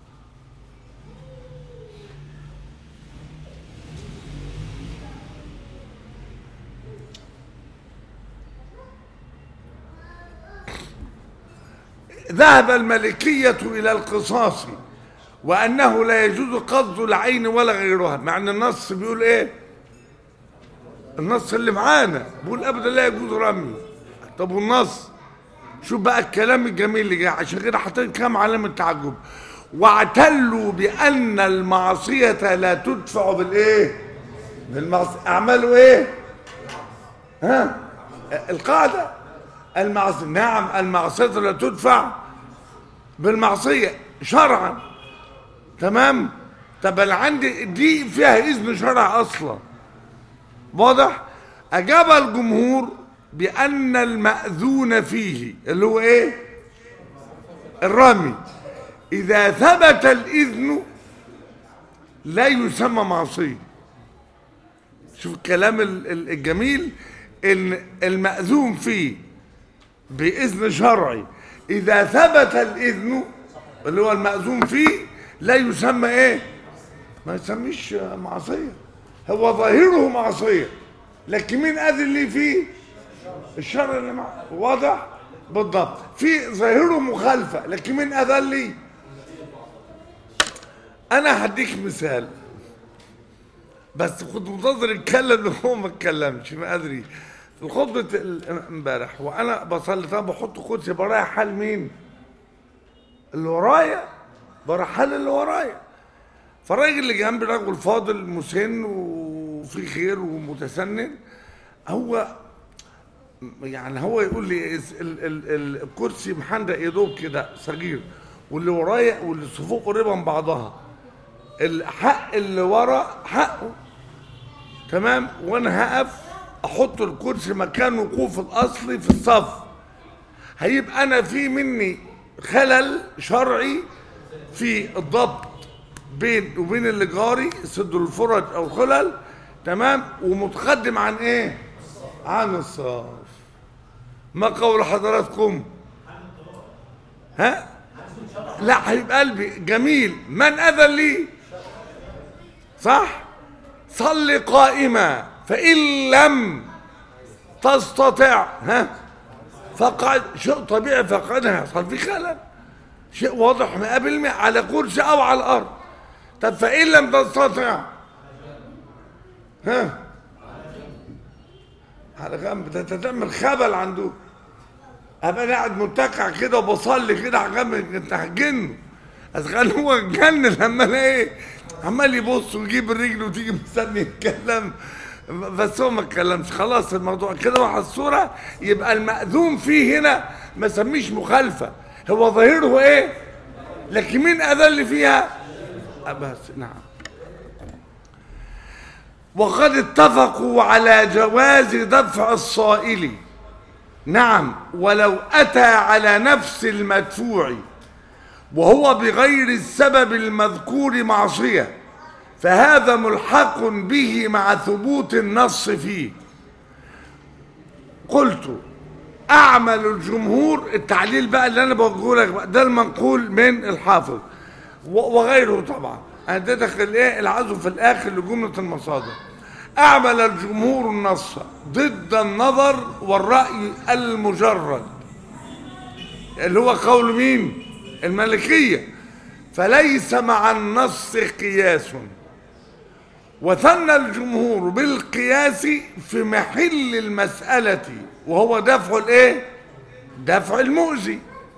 Speaker 1: ذهب الملكية إلى القصاص وأنه لا يجوز قصد العين ولا غيرها مع أن النص بيقول إيه النص اللي معانا بيقول أبدا لا يجوز رمي طب والنص شوف بقى الكلام الجميل اللي جاي عشان كده حطيت كام علامة تعجب واعتلوا بأن المعصية لا تدفع بالإيه بالمعصية أعملوا إيه ها القاعدة المعصية نعم المعصية لا تدفع بالمعصية شرعا تمام طب انا عندي دي فيها اذن شرع اصلا واضح اجاب الجمهور بان الماذون فيه اللي هو ايه الرمي اذا ثبت الاذن لا يسمى معصيه شوف الكلام ال- ال- الجميل ان الماذون فيه باذن شرعي اذا ثبت الاذن اللي هو الماذون فيه لا يسمى ايه ما يسميش معصيه هو ظاهره معصيه لكن مين اذن لي فيه الشرع اللي معه واضح بالضبط في ظاهره مخالفه لكن مين اذن لي انا هديك مثال بس كنت منتظر يتكلم لو هو ما اتكلمش ما ادري في خطبه ال- امبارح وانا بصلي طب بحط كرسي برايح حال مين؟ اللي ورايا برايح حال اللي ورايا فالراجل اللي جنبي راجل فاضل مسن وفي خير ومتسنن هو يعني هو يقول لي اس- ال- ال- ال- الكرسي محندق يا دوب كده صغير واللي ورايا واللي صفوف قريبه من بعضها الحق اللي ورا حقه تمام وانا هقف احط الكرسي مكان وقوف الاصلي في الصف هيبقى انا في مني خلل شرعي في الضبط بين وبين اللي جاري سد الفرج او خلل تمام ومتقدم عن ايه عن الصف ما قول حضراتكم ها لا حبيب قلبي جميل من اذن لي صح صل قائما فان لم تستطع ها فقد شيء طبيعي فقد هيحصل في خلل شيء واضح مقابل على كرسي او على الارض طب فان لم تستطع ها على جنب ده انت تعمل خبل عنده ابقى أنا قاعد متكع كده وبصلي كده على جنب انت هتجنه اذكر هو اتجنن لما انا ايه عمال يبص ويجيب الرجل وتيجي مستني يتكلم بس هو ما اتكلمش خلاص الموضوع كده مع الصوره يبقى المأذون فيه هنا ما سميش مخالفه هو ظاهره ايه لكن مين اذل فيها أه بس نعم وقد اتفقوا على جواز دفع الصائل نعم ولو أتى على نفس المدفوع وهو بغير السبب المذكور معصية فهذا ملحق به مع ثبوت النص فيه قلت أعمل الجمهور التعليل بقى اللي أنا بقوله لك بقى ده المنقول من الحافظ و- وغيره طبعا أنا اديتك الايه العزو في الآخر لجملة المصادر أعمل الجمهور النص ضد النظر والرأي المجرد اللي هو قول مين الملكية فليس مع النص قياس وثنى الجمهور بالقياس في محل المسألة وهو دفع الايه دفع المؤذي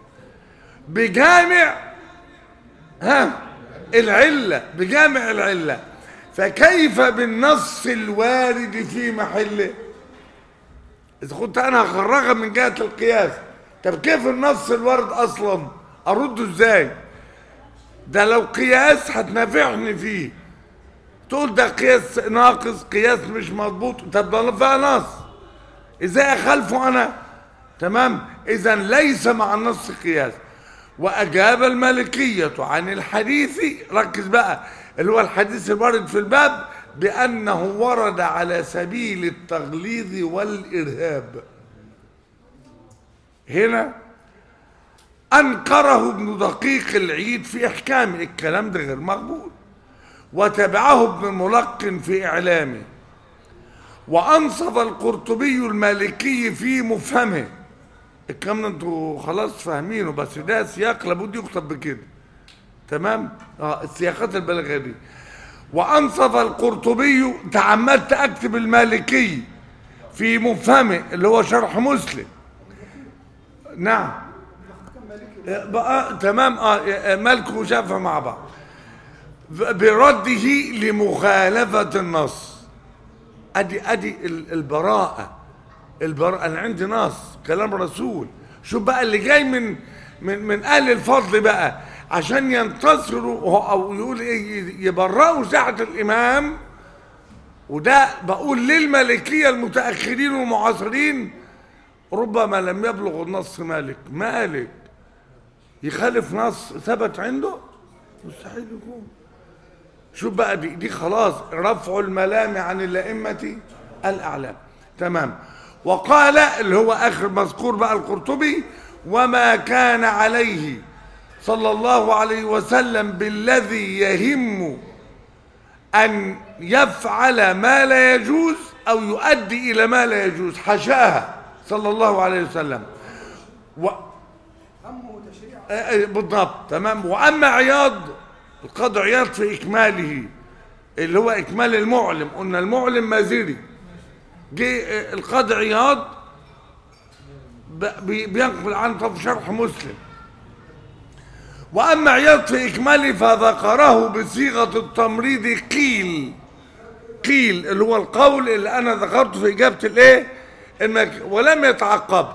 Speaker 1: بجامع ها العلة بجامع العلة فكيف بالنص الوارد في محله إذا كنت أنا هخرجها من جهة القياس طب كيف النص الوارد أصلا أرده إزاي ده لو قياس هتنافعني فيه تقول ده قياس ناقص قياس مش مضبوط طب ده فيها نص ازاي اخالفه انا تمام اذا ليس مع النص قياس واجاب المالكيه عن الحديث ركز بقى اللي هو الحديث الوارد في الباب بانه ورد على سبيل التغليظ والارهاب هنا انكره ابن دقيق العيد في احكامه الكلام ده غير مقبول وتبعه ابن ملقن في إعلامه وأنصف القرطبي المالكي في مفهمه الكلام ده انتوا خلاص فاهمينه بس ده سياق لابد يكتب بكده تمام اه السياقات البلاغيه دي وأنصف القرطبي تعمدت أكتب المالكي في مفهمه اللي هو شرح مسلم نعم آه، بقى تمام اه آه، مالك وشافع مع بعض برده لمخالفة النص ادي ادي ال- البراءة البراءة انا عندي نص كلام رسول شوف بقى اللي جاي من من من اهل الفضل بقى عشان ينتصروا وهو- او يقول ايه يبرئوا ساعة الامام وده بقول للمالكية المتأخرين والمعاصرين ربما لم يبلغ النص مالك مالك يخالف نص ثبت عنده مستحيل يكون شوف بقى دي, دي خلاص رفع الملام عن الأئمة الأعلام تمام وقال اللي هو آخر مذكور بقى القرطبي وما كان عليه صلى الله عليه وسلم بالذي يهم أن يفعل ما لا يجوز أو يؤدي إلى ما لا يجوز حشاها صلى الله عليه وسلم و...
Speaker 2: همه تشريع
Speaker 1: آه، آه، بالضبط تمام واما عياض القاضي عياض في اكماله اللي هو اكمال المعلم قلنا المعلم مازري جه آه، القاضي عياض ب- بي- بينقل عنه طب شرح مسلم واما عياض في اكماله فذكره بصيغه التمريض قيل قيل اللي هو القول اللي انا ذكرته في اجابه الايه المك... ولم يتعقب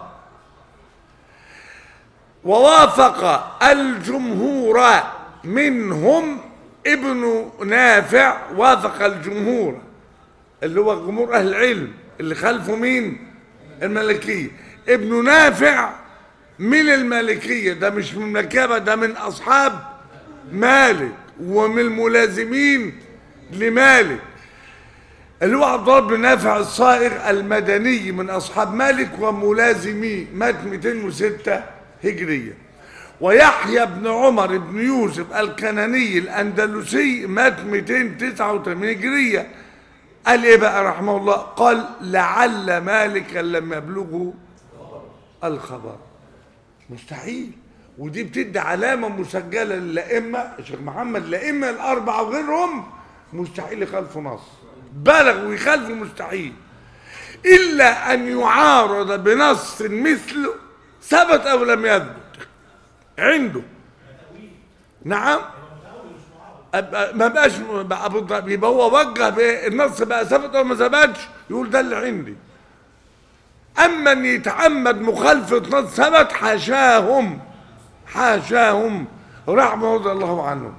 Speaker 1: ووافق الجمهور منهم ابن نافع وافق الجمهور اللي هو جمهور اهل العلم اللي خلفه مين الملكيه ابن نافع من المالكيه ده مش من المكابه ده من اصحاب مالك ومن الملازمين لمالك اللي هو عبد الله بن نافع الصائغ المدني من اصحاب مالك وملازميه مات 206 هجريه ويحيى بن عمر بن يوسف الكناني الاندلسي مات 289 هجريه قال ايه بقى رحمه الله قال لعل مالكا لم يبلغه الخبر مستحيل ودي بتدي علامه مسجله للائمه الشيخ محمد الائمه الاربعه وغيرهم مستحيل يخالفوا نص بلغ ويخالفوا مستحيل إلا أن يعارض بنص مثله ثبت أو لم يثبت عنده نعم أبقى- ما بقاش بقى بالضبط. يبقى هو وجه بايه النص بقى ثبت او ما ثبتش يقول ده اللي عندي اما ان يتعمد مخالفه نص ثبت حاشاهم حاشاهم رحمه الله عنهم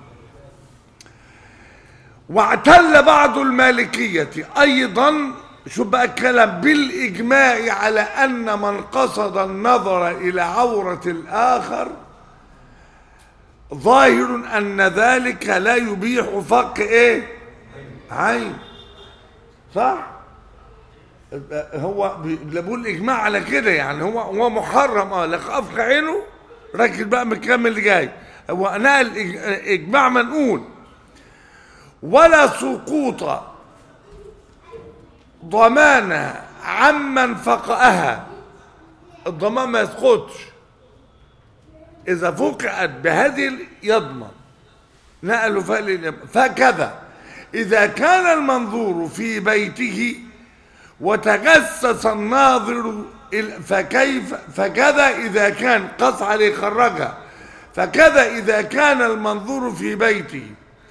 Speaker 1: واعتل بعض المالكية أيضا شو بقى الكلام بالإجماع على أن من قصد النظر إلى عورة الآخر ظاهر أن ذلك لا يبيح فق إيه عين صح هو بي- بيقول إجماع على كده يعني هو هو محرم اه لك أفق عينه ركز بقى من الكلام اللي جاي هو نقل إج- إجماع منقول ولا سقوط ضمانها عمن فقأها الضمان ما يسقطش إذا فقعت بهذه ال- يضمن نقلوا فعل الإمام. فكذا إذا كان المنظور في بيته وتجسس الناظر ال- فكيف فكذا إذا كان قص عليه خرجها فكذا إذا كان المنظور في بيته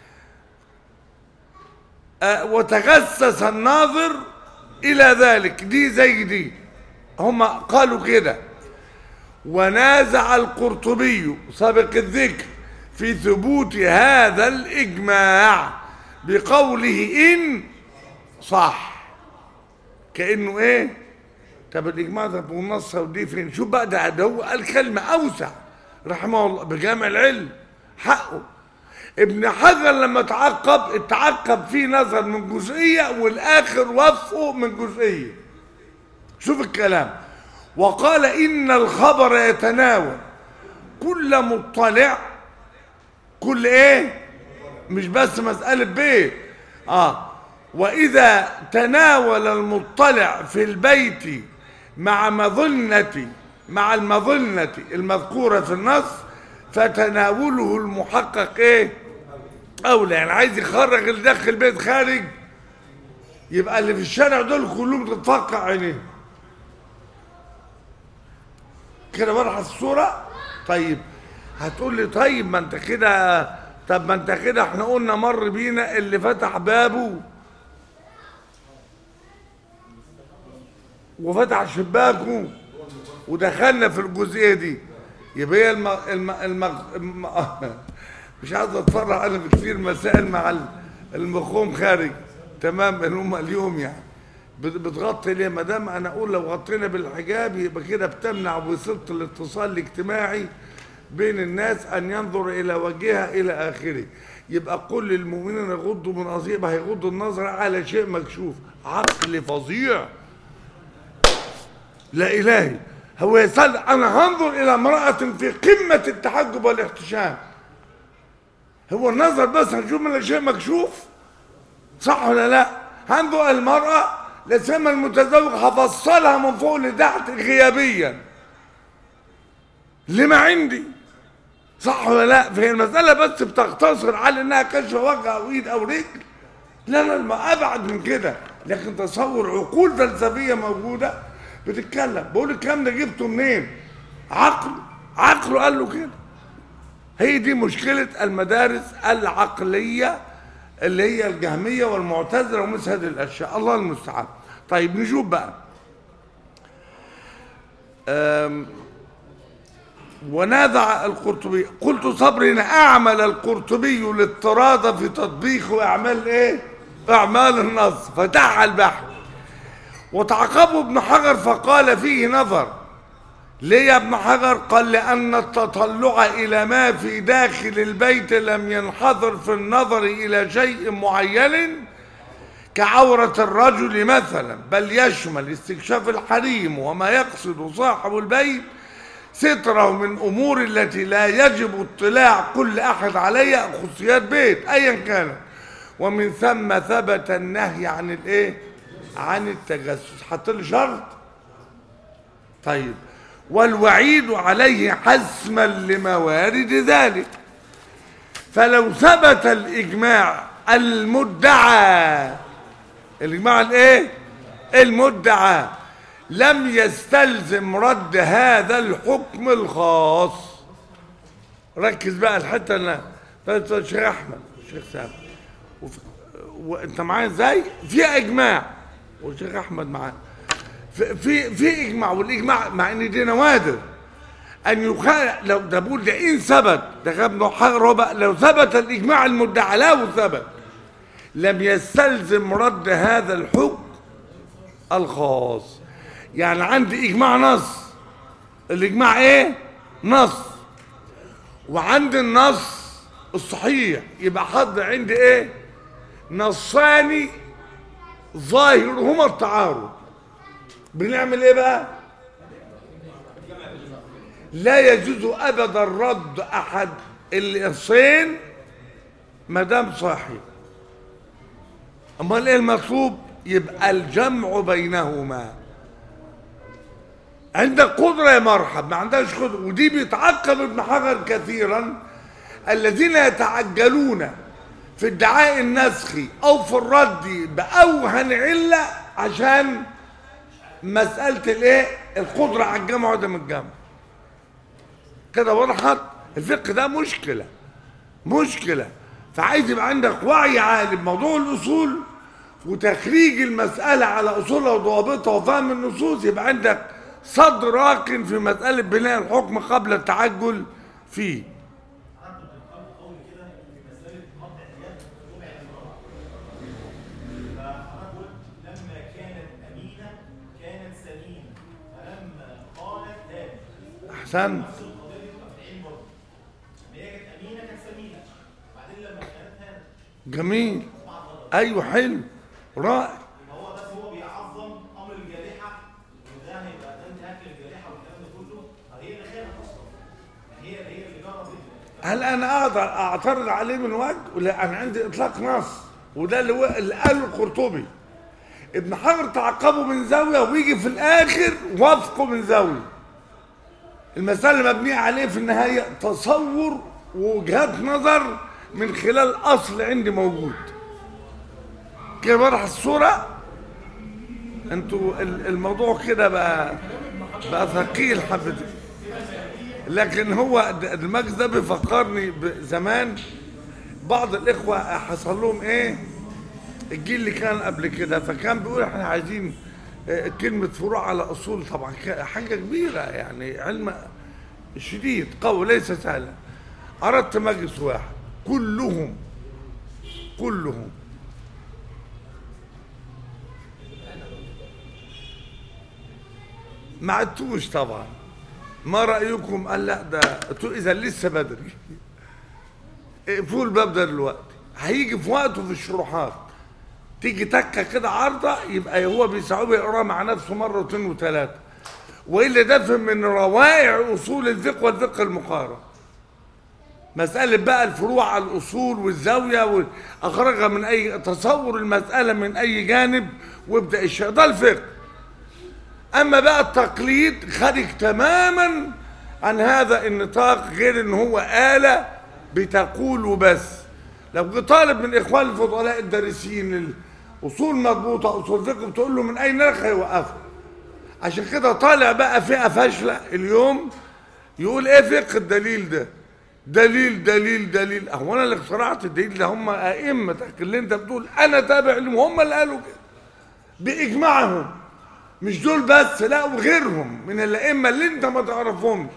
Speaker 1: آه، وتجسس الناظر إلى ذلك دي زي دي هم قالوا كده ونازع القرطبي سابق الذكر في ثبوت هذا الإجماع بقوله إن صح كأنه إيه طب الإجماع ده بالنص ودي فين شوف بقى ده, ده هو قال كلمة أوسع رحمه الله بجامع العلم حقه ابن حجر لما تعقب اتعقب فيه نظر من جزئية والآخر وفقه من جزئية شوف الكلام وقال إن الخبر يتناول كل مطلع كل ايه مش بس مسألة بيت اه وإذا تناول المطلع في البيت مع مظنة مع المظنة المذكورة في النص فتناوله المحقق ايه أولى يعني عايز يخرج اللي داخل البيت خارج يبقى اللي في الشارع دول كلهم تتفقع عينيهم كده واضحه الصوره طيب هتقول لي طيب ما انت كده طب ما انت كده احنا قلنا مر بينا اللي فتح بابه وفتح شباكه ودخلنا في الجزئيه دي يبقى هي الم... الم... الم... الم... مش عايز اتفرع انا في كتير مسائل مع ال- المخوم خارج تمام ان هم اليوم يعني بت- بتغطي ليه ما دام انا اقول لو غطينا بالحجاب يبقى كده بتمنع وسيله الاتصال الاجتماعي بين الناس ان ينظر الى وجهها الى اخره يبقى كل المؤمنين يغضوا من اصيبها هيغضوا النظر على شيء مكشوف عقل فظيع لا إلهي هو يسأل أنا هنظر إلى امرأة في قمة التحجب والاحتشام هو النظر بس هنشوف من شيء مكشوف صح ولا لا هنظر المرأة لسما المتزوج هفصلها من فوق لتحت غيابيا لما عندي صح ولا لا فهي المسألة بس بتقتصر على انها كشف وجه او ايد او رجل لا لا ما ابعد من كده لكن تصور عقول فلسفيه موجوده بتتكلم بقول الكلام ده جبته منين عقل عقله قال له كده هي دي مشكله المدارس العقليه اللي هي الجهميه والمعتزله ومثل هذه الاشياء الله المستعان طيب نشوف بقى أم ونازع القرطبي قلت صبرنا اعمل القرطبي الاضطراد في تطبيق اعمال ايه اعمال النص فتح البحر وتعقبه ابن حجر فقال فيه نظر ليه يا ابن حجر قال لان التطلع الى ما في داخل البيت لم ينحظر في النظر الى شيء معين كعورة الرجل مثلا بل يشمل استكشاف الحريم وما يقصد صاحب البيت ستره من امور التي لا يجب اطلاع كل احد عليها خصوصيات بيت ايا كانت ومن ثم ثبت النهي عن الايه عن التجسس حط لي شرط طيب والوعيد عليه حسما لموارد ذلك فلو ثبت الاجماع المدعى الاجماع الايه المدعى لم يستلزم رد هذا الحكم الخاص ركز بقى الحته اللي بس الشيخ احمد الشيخ سامي وف- وانت معايا ازاي في اجماع والشيخ احمد معاه في في في اجماع والاجماع مع ان دي نوادر ان يخالف لو ده بقول ده ان ثبت ده غاب ابن حجر بقى لو ثبت الاجماع المدعى لو ثبت لم يستلزم رد هذا الحكم الخاص يعني عندي اجماع نص الاجماع ايه نص وعند النص الصحيح يبقى حد عندي ايه نصان ظاهرهما التعارض بنعمل ايه بقى لا يجوز ابدا رد احد النصين ما دام صحيح امال ايه المطلوب يبقى الجمع بينهما عندك قدرة يا مرحب ما عندهاش قدرة ودي بيتعقب ابن حجر كثيرا الذين يتعجلون في ادعاء النسخ او في الرد باوهن علة عشان مسألة الايه القدرة على الجمع وعدم الجمع كده وضحت الفقه ده مشكلة مشكلة فعايز يبقى عندك وعي عالي بموضوع الأصول وتخريج المسألة على أصولها وضوابطها وفهم النصوص يبقى عندك صدر راكن في مسألة بناء الحكم قبل التعجل فيه
Speaker 4: حتى بتقال قول كده في مساله قطع اليد ربع المراه فحضرتك قلت لما كانت امينه كانت سمينه فلما قالت لا
Speaker 1: أحسن
Speaker 4: نفس القضيه دي تبقى في العين برضه لما هي كانت امينه كانت سمينه وبعدين لما كانت هانت
Speaker 1: جميل أيوه حلو رائع
Speaker 4: يبقى هو بس هو بيعظم امر الجارحه وده هيبقى ده انتهاك للجارحه والكلام ده كله فهي اللي خانت اصلا يعني هي هي اللي جرت
Speaker 1: هل انا اقدر اعترض عليه من وجه ولا انا عندي اطلاق نص وده اللي, هو اللي قاله القرطبي ابن حجر تعقبه من زاويه ويجي في الاخر وافقه من زاويه المساله مبنيه عليه في النهايه تصور ووجهات نظر من خلال اصل عندي موجود كده واضح الصوره انتوا ال- الموضوع كده بقى بقى ثقيل حبتين لكن هو د- المجلس ده بيفكرني بزمان بعض الاخوه حصل لهم ايه الجيل اللي كان قبل كده فكان بيقول احنا عايزين آه، كلمه فروع على اصول طبعا ك- حاجه كبيره يعني علم شديد قوي ليس سهلا اردت مجلس واحد كلهم كلهم ما عدتوش طبعا ما رايكم قال لا ده قلت له اذا لسه بدري اقفلوا الباب ده دلوقتي هيجي في وقته في الشروحات تيجي تكه كده عارضه يبقى هو بيساعده يقرا مع نفسه مره واثنين وثلاثه والا ده فهم من روائع اصول الفقه والفقه المقارن مسألة بقى الفروع على الأصول والزاوية وأخرجها من أي تصور المسألة من أي جانب وابدأ الشيء ده الفقه اما بقى التقليد خارج تماما عن هذا النطاق غير ان هو آلة بتقول وبس لو جه طالب من اخوان الفضلاء الدارسين الاصول مضبوطه اصول فقه بتقول له من اين لك هيوقفه عشان كده طالع بقى فئه فاشله اليوم يقول ايه فقه الدليل ده دليل دليل دليل هو انا اللي اخترعت الدليل ده هم ائمه اللي انت بتقول انا تابع لهم هم اللي قالوا كده باجماعهم مش دول بس لا وغيرهم من الائمه اللي انت ما تعرفهمش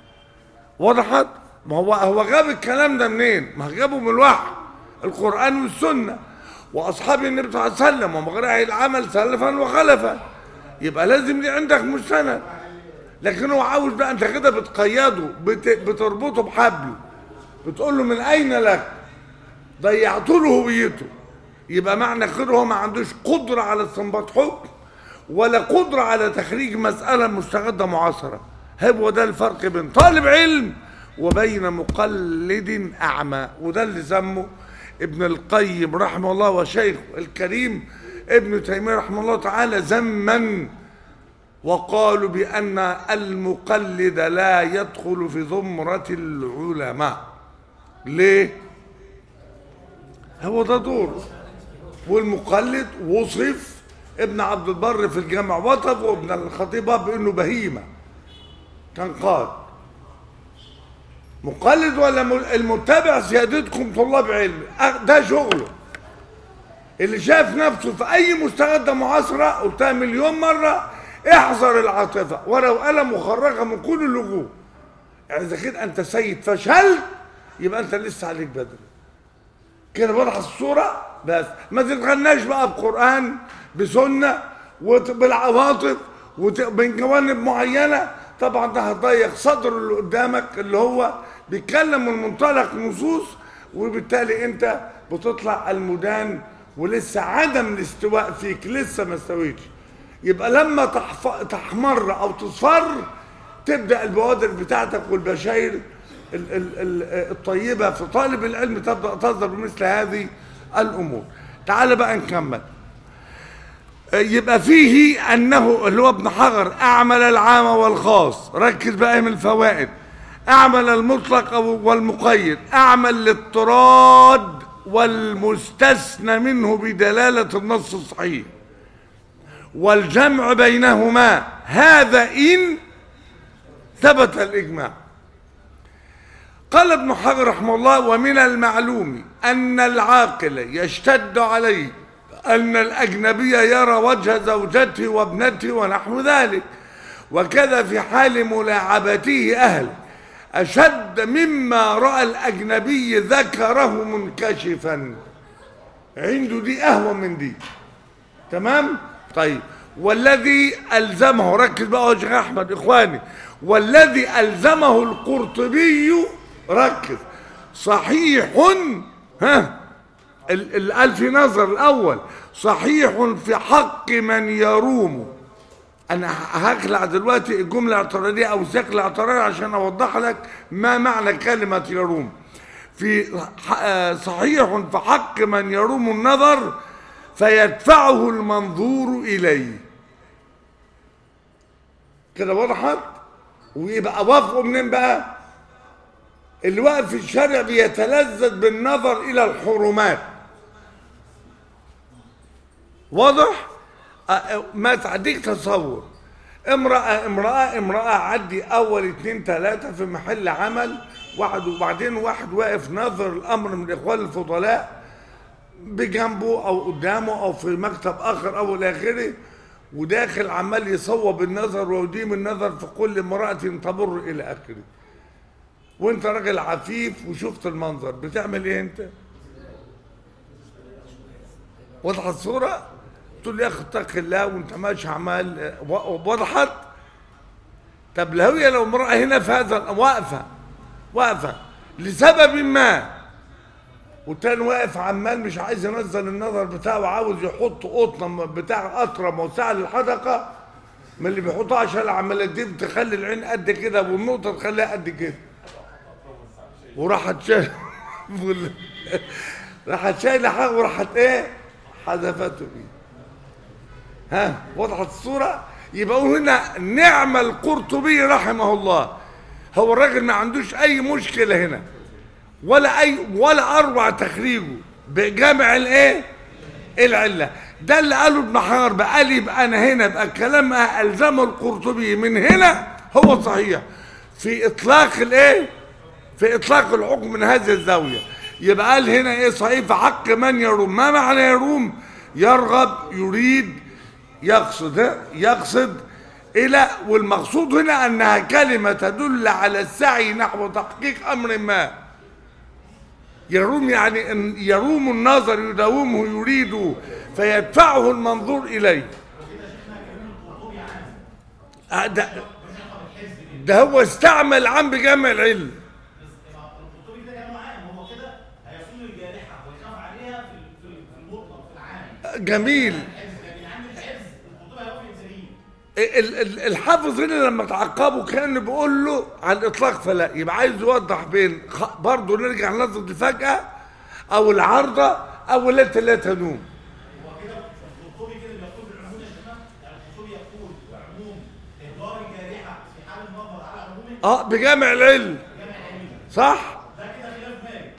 Speaker 1: وضحت ما هو هو جاب الكلام ده منين ما هو جابه من الوحي القران والسنه واصحاب النبي صلى الله عليه وسلم ومغرعي العمل سلفا وخلفا يبقى لازم دي عندك مستند لكن هو عاوز بقى انت كده بتقيده بت... بتربطه بحبل بتقول له من اين لك ضيعت له هويته يبقى معنى كده هو ما عندوش قدره على استنباط حكم ولا قدره على تخريج مساله مستجده معاصره هو ده الفرق بين طالب علم وبين مقلد اعمى وده اللي سمه ابن القيم رحمه الله وشيخ الكريم ابن تيميه رحمه الله تعالى ذما وقالوا بأن المقلد لا يدخل في زمرة العلماء ليه؟ هو ده دور والمقلد وصف ابن عبد البر في الجامع وصف وابن الخطيب بانه بهيمه كان قاد مقلد ولا م- المتبع سيادتكم طلاب علم أه، ده شغله اللي شاف نفسه في اي مستجده معاصره قلتها مليون مره احذر العاطفه ولو قلم مخرجه من كل اللجوء يعني اذا كده انت سيد فشلت يبقى انت لسه عليك بدري كده واضحه الصوره بس ما تتغناش بقى بقران بسنه وت- بالعواطف وت- من جوانب معينه طبعا ده هتضيق صدر اللي قدامك اللي هو بيتكلم من منطلق نصوص وبالتالي انت بتطلع المدان ولسه عدم الاستواء فيك لسه ما استويتش يبقى لما تحف... تحمر او تصفر تبدا البوادر بتاعتك والبشاير ال- ال- ال- الطيبه في طالب العلم تبدا تظهر بمثل هذه الامور تعال بقى نكمل يبقى فيه انه اللي هو ابن حجر اعمل العام والخاص ركز بقى من الفوائد اعمل المطلق أو- والمقيد اعمل الاضطراد والمستثنى منه بدلاله النص الصحيح والجمع بينهما هذا ان ثبت الاجماع قال ابن حجر رحمه الله ومن المعلوم أن العاقل يشتد عليه أن الأجنبي يرى وجه زوجته وابنته ونحو ذلك وكذا في حال ملاعبته أهله أشد مما رأى الأجنبي ذكره منكشفا عنده دي أهون من دي تمام طيب والذي ألزمه ركز بقى يا شيخ أحمد إخواني والذي ألزمه القرطبي ركز صحيح ها ال- الألف نظر الأول صحيح في حق من يروم أنا هخلع دلوقتي الجملة الاعتراضية أو السياق الاعتراضي عشان أوضح لك ما معنى كلمة يروم في ح- آه، صحيح في حق من يروم النظر فيدفعه المنظور إليه كده وضحت ويبقى وافقه منين بقى اللي واقف في الشارع بيتلذذ بالنظر إلى الحرمات واضح أ- أ- ما تعديك تصور امرأة امرأة امرأة عدي أول اتنين تلاتة في محل عمل واحد وبعدين واحد واقف ناظر الأمر من الإخوان الفضلاء بجنبه أو قدامه أو في مكتب آخر أو إلى آخره وداخل عمال يصوب النظر ويديم النظر في كل امرأة تمر إلى آخره وانت راجل عفيف وشفت المنظر بتعمل ايه انت وضحت الصورة تقول لي يا اخي اتق الله وانت ماشي عمال و- وضحت طب لو هي لو امرأة هنا في هذا واقفة واقفة لسبب ما والتاني واقف عمال مش عايز ينزل النظر بتاعه وعاوز يحط قطنة بتاع قطرة موسعة للحدقة من اللي بيحطها عشان العمليات دي بتخلي العين قد كده والنقطة تخليها قد كده وراحت شايله راحت شايله حاجه وراحت ايه حذفته بيه ها وضحت الصوره يبقى هنا نعم القرطبي رحمه الله هو الراجل ما عندوش اي مشكله هنا ولا اي ولا اروع تخريجه بجامع الايه العله ده اللي قاله ابن حجر بقى قال يبقى انا هنا بقى الكلام الزمه القرطبي من هنا هو صحيح في اطلاق الايه في اطلاق الحكم من هذه الزاويه يبقى قال هنا ايه صحيح في حق من يروم ما معنى يروم يرغب يريد يقصد ها؟ يقصد الى والمقصود هنا انها كلمه تدل على السعي نحو تحقيق امر ما يروم يعني ان يروم النظر يداومه يريده فيدفعه المنظور اليه آه ده ده هو استعمل عام بجمع العلم
Speaker 4: القرطبي ده كلامه عام هو كده هيصون الجارحه ويخاف عليها في ال- في ال- في المطلق في العام
Speaker 1: جميل
Speaker 4: الحفظ لكن عام الحفظ القرطبي هيوافق سليم
Speaker 1: ال- ال- الحافظ هنا لما تعقبه كان بيقول له على الاطلاق فلا يبقى عايز يوضح بين خ- برضه نرجع للفظ الفجأة او العارضة او لا لا تنوم
Speaker 4: هو كده القرطبي كده بيقول بالعموم يا شباب يعني القرطبي يقول بعموم اهدار الجارحه في حال النظر على عمومه
Speaker 1: اه بجامع العلم
Speaker 4: جمع علمي
Speaker 1: صح
Speaker 4: ده كده خلاف مالك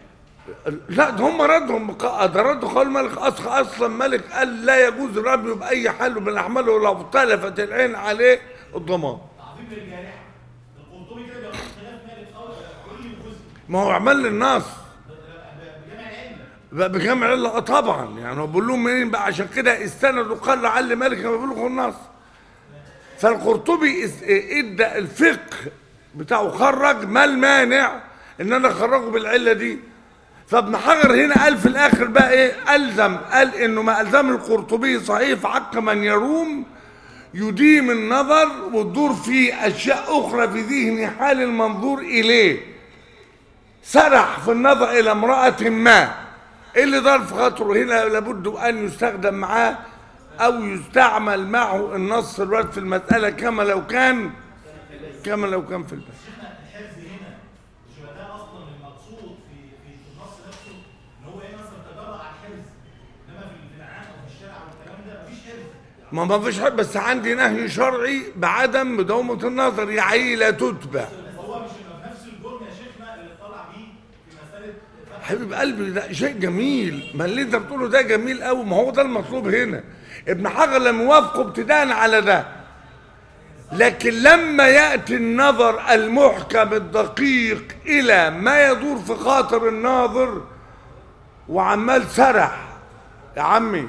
Speaker 1: لا ده هم ردهم بق- ده ردوا قال ملك اصلا اصلا ملك قال لا يجوز الرمي باي حال من الاحمال ولو اختلفت العين عليه الضمان
Speaker 4: تعظيم للجارحه القرطبي كده بياخد خلاف مالك او كل جزء
Speaker 1: ما هو عمل للناس
Speaker 4: بجمع العلم
Speaker 1: بقى بجمع العلة اه طبعا يعني هو بيقول لهم منين بقى عشان كده استندوا قال لعل مالك ما بيبلغوا النص فالقرطبي اس- ادى الفقه بتاعه خرج ما المانع ان انا اخرجه بالعله دي فابن حجر هنا قال في الاخر بقى ايه الزم قال انه ما الزم القرطبي صحيح في حق من يروم يديم النظر وتدور في اشياء اخرى في ذهن حال المنظور اليه سرح في النظر الى امراه ما إيه اللي دار في خاطره هنا لابد ان يستخدم معاه او يستعمل معه النص الوارد في المساله كما لو كان كما لو كان في الباب
Speaker 4: الحفظ هنا مش هو ده اصلا المقصود في في النص نفسه ان هو ايه مثلا تجرأ على الحفظ انما في في العام او في الشارع والكلام ده مفيش حفظ
Speaker 1: ما ما فيش حد بس عندي نهي شرعي بعدم مداومه النظر يا عيل لا تتبع
Speaker 4: هو مش هيبقى بنفس الجرم يا شيخنا اللي طلع بيه في مساله فتح
Speaker 1: حبيب قلبي ده شيء جميل ما اللي انت بتقوله ده جميل قوي ما هو ده المطلوب هنا ابن حجر لم يوافقه ابتداء على ده لكن لما ياتي النظر المحكم الدقيق الى ما يدور في خاطر الناظر وعمال سرح يا عمي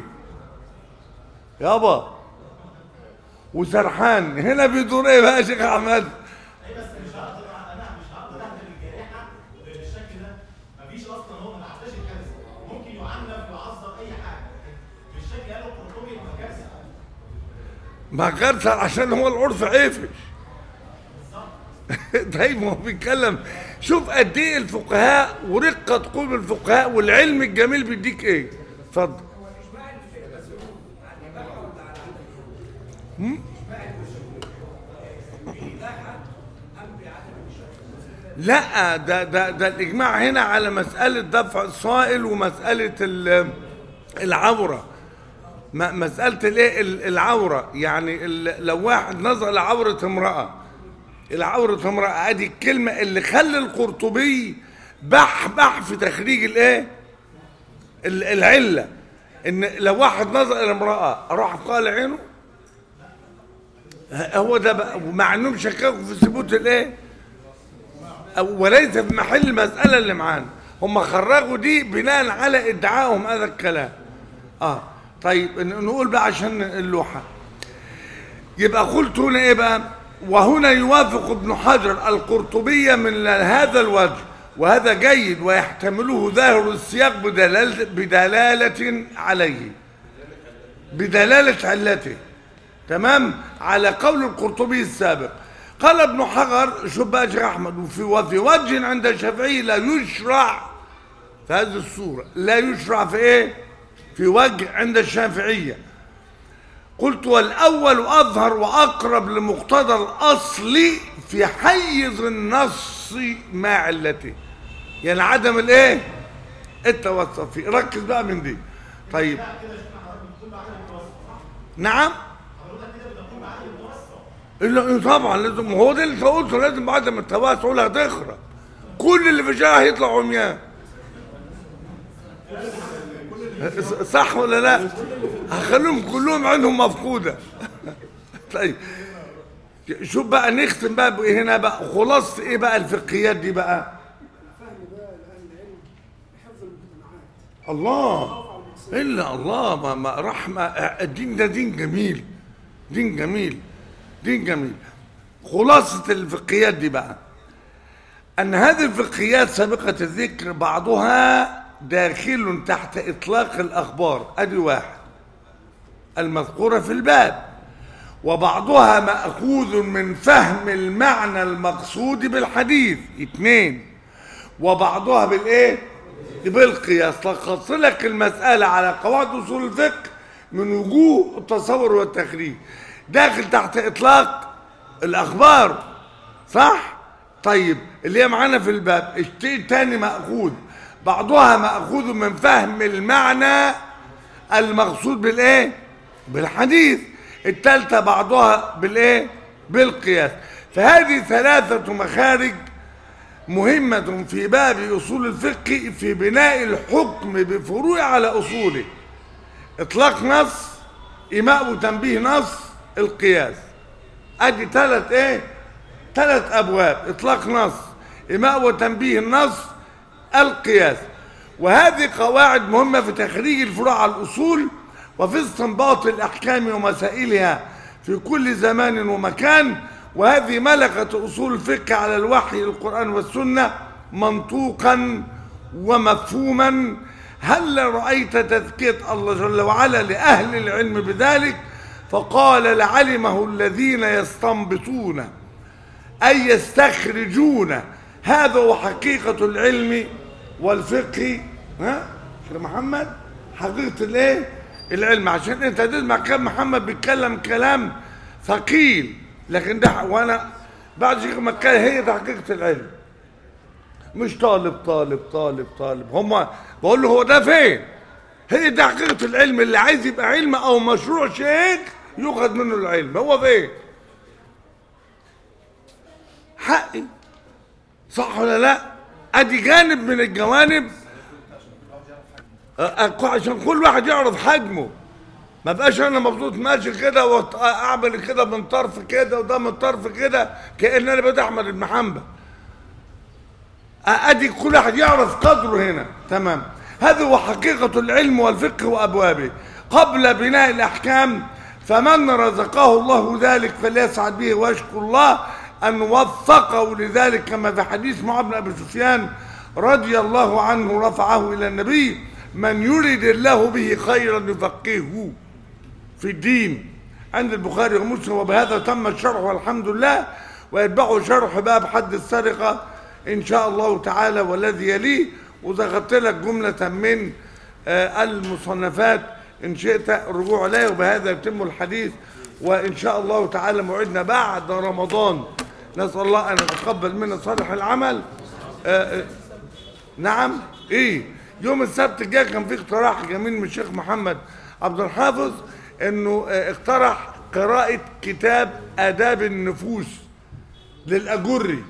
Speaker 1: يابا وسرحان هنا بيدور ايه بقى يا شيخ احمد
Speaker 4: اي بس مش هقدر انا مش هقدر اعمل الجارحه بالشكل ده مفيش اصلا هو ما عداش الحفظ ممكن يعنف يعذر اي حاجه بالشكل قاله القرطبي ما كارثه
Speaker 1: ما كانش عشان هو العرف عيفش طيب ما هو بيتكلم شوف قد ايه الفقهاء ورقه قلوب الفقهاء والعلم الجميل بيديك ايه اتفضل هم؟ لا ده ده ده الاجماع هنا على مساله دفع الصائل ومساله ال- العوره م- مسألة الايه ال- العورة يعني ال- لو واحد نظر لعورة امرأة العورة امرأة ادي الكلمة اللي خلى القرطبي بحبح في تخريج الايه ال- العلة ان لو واحد نظر الى امرأة اروح قال عينه ه- هو ده بقى ومع انهم شككوا في ثبوت الايه أو- وليس في محل المسألة اللي معانا هم خرجوا دي بناء على ادعائهم هذا الكلام اه طيب ن- نقول بقى عشان اللوحة يبقى قلت هنا ايه بقى وهنا يوافق ابن حجر القرطبية من هذا الوجه وهذا جيد ويحتمله ظاهر السياق بدلالة, بدلالة عليه بدلالة علته تمام على قول القرطبي السابق قال ابن حجر شوف بقى يا شيخ احمد وفي وفي وجه عند الشافعي لا يشرع في هذه الصورة لا يشرع في ايه في وجه عند الشافعية قلت والأول أظهر وأقرب لمقتضى الأصل في حيز النص مع علته يعني عدم الايه التوسط فيه ركز بقى من دي طيب
Speaker 4: كده شفنا حضرتك بتقول بعدم التوسط صح؟
Speaker 1: نعم
Speaker 4: حضرتك كده بتقول بعدم التوسط
Speaker 1: إلا طبعا لازم هو ده اللي انت قلته لازم بعدم التوسع ولا هتخرب كل اللي في الشارع هيطلع عميان صح ولا لا هخليهم كلهم عندهم مفقوده طيب شوف بقى نختم بقى بإيه هنا بقى خلاصه ايه بقى الفقهيات دي بقى
Speaker 2: الفهم بقى لأهل العلم بحفظ المجتمعات
Speaker 1: الله الا الله ما, ما رحمه الدين ده دين جميل دين جميل دين جميل خلاصه الفقهيات دي بقى ان هذه الفقهيات سابقه الذكر بعضها داخل تحت اطلاق الاخبار ادي واحد المذكوره في الباب وبعضها ماخوذ من فهم المعنى المقصود بالحديث اثنين وبعضها بالايه بالقياس لخص لك المسألة على قواعد أصول الفقه من وجوه التصور والتخريج داخل تحت إطلاق الأخبار صح؟ طيب اللي هي معانا في الباب الشيء الثاني مأخوذ بعضها مأخوذ من فهم المعنى المقصود بالإيه؟ بالحديث الثالثة بعضها بالإيه؟ بالقياس فهذه ثلاثة مخارج مهمة في باب أصول الفقه في بناء الحكم بفروع على أصوله إطلاق نص إيماء وتنبيه نص القياس أدي ثلاث إيه ثلاث أبواب إطلاق نص إيماء وتنبيه النص القياس وهذه قواعد مهمة في تخريج الفروع على الأصول وفي استنباط الأحكام ومسائلها في كل زمان ومكان وهذه ملكة أصول الفقه على الوحي القرآن والسنة منطوقا ومفهوما هل رأيت تذكية الله جل وعلا لأهل العلم بذلك فقال لعلمه الذين يستنبطون أي يستخرجون هذا هو حقيقة العلم والفقه ها شيخ محمد حقيقة الايه العلم عشان انت تسمع كلام محمد بيتكلم كلام ثقيل لكن ده وانا بعد شيخ ما كان هي ده حقيقة العلم مش طالب طالب طالب طالب هما بقول له هو ده فين هي دي حقيقة العلم اللي عايز يبقى علم او مشروع شيخ يؤخذ منه العلم هو فين حقي صح ولا لا ادي جانب من الجوانب أ- أ- عشان كل واحد يعرف حجمه ما بقاش انا مبسوط ماشي كده واعمل كده من طرف كده وده من طرف كده كان انا بدي احمد بن حنبل ادي كل واحد يعرف قدره هنا تمام هذا هو حقيقة العلم والفقه وأبوابه قبل بناء الأحكام فمن رزقه الله ذلك فليسعد به ويشكر الله أن وفقه لذلك كما في حديث معاذ بن أبي سفيان رضي الله عنه رفعه إلى النبي من يرد الله به خيرا يفقهه في الدين عند البخاري ومسلم وبهذا تم الشرح والحمد لله ويتبعه شرح باب حد السرقة إن شاء الله تعالى والذي يليه وذكرت لك جملة من آه، المصنفات إن شئت الرجوع إليه وبهذا يتم الحديث وإن شاء الله تعالى موعدنا بعد رمضان نسأل الله أن يتقبل منا صالح العمل آه، آه، نعم ايه يوم السبت الجاي كان في اقتراح جميل من الشيخ محمد عبد الحافظ انه آه، اقترح قراءة كتاب آداب النفوس للأجري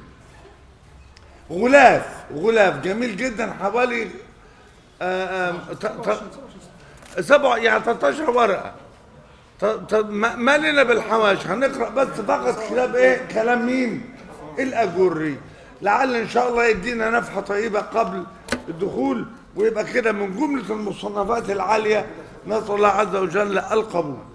Speaker 1: غلاف غلاف جميل جدا حوالي آه، آه، ت- ت- سبع يعني 13 ورقة ط- ط- ما ما لنا بالحواشي هنقرا بس فقط كتاب ايه كلام مين الاجري لعل ان شاء الله يدينا نفحه طيبه قبل الدخول ويبقى كده من جمله المصنفات العاليه نسال الله عز وجل القبول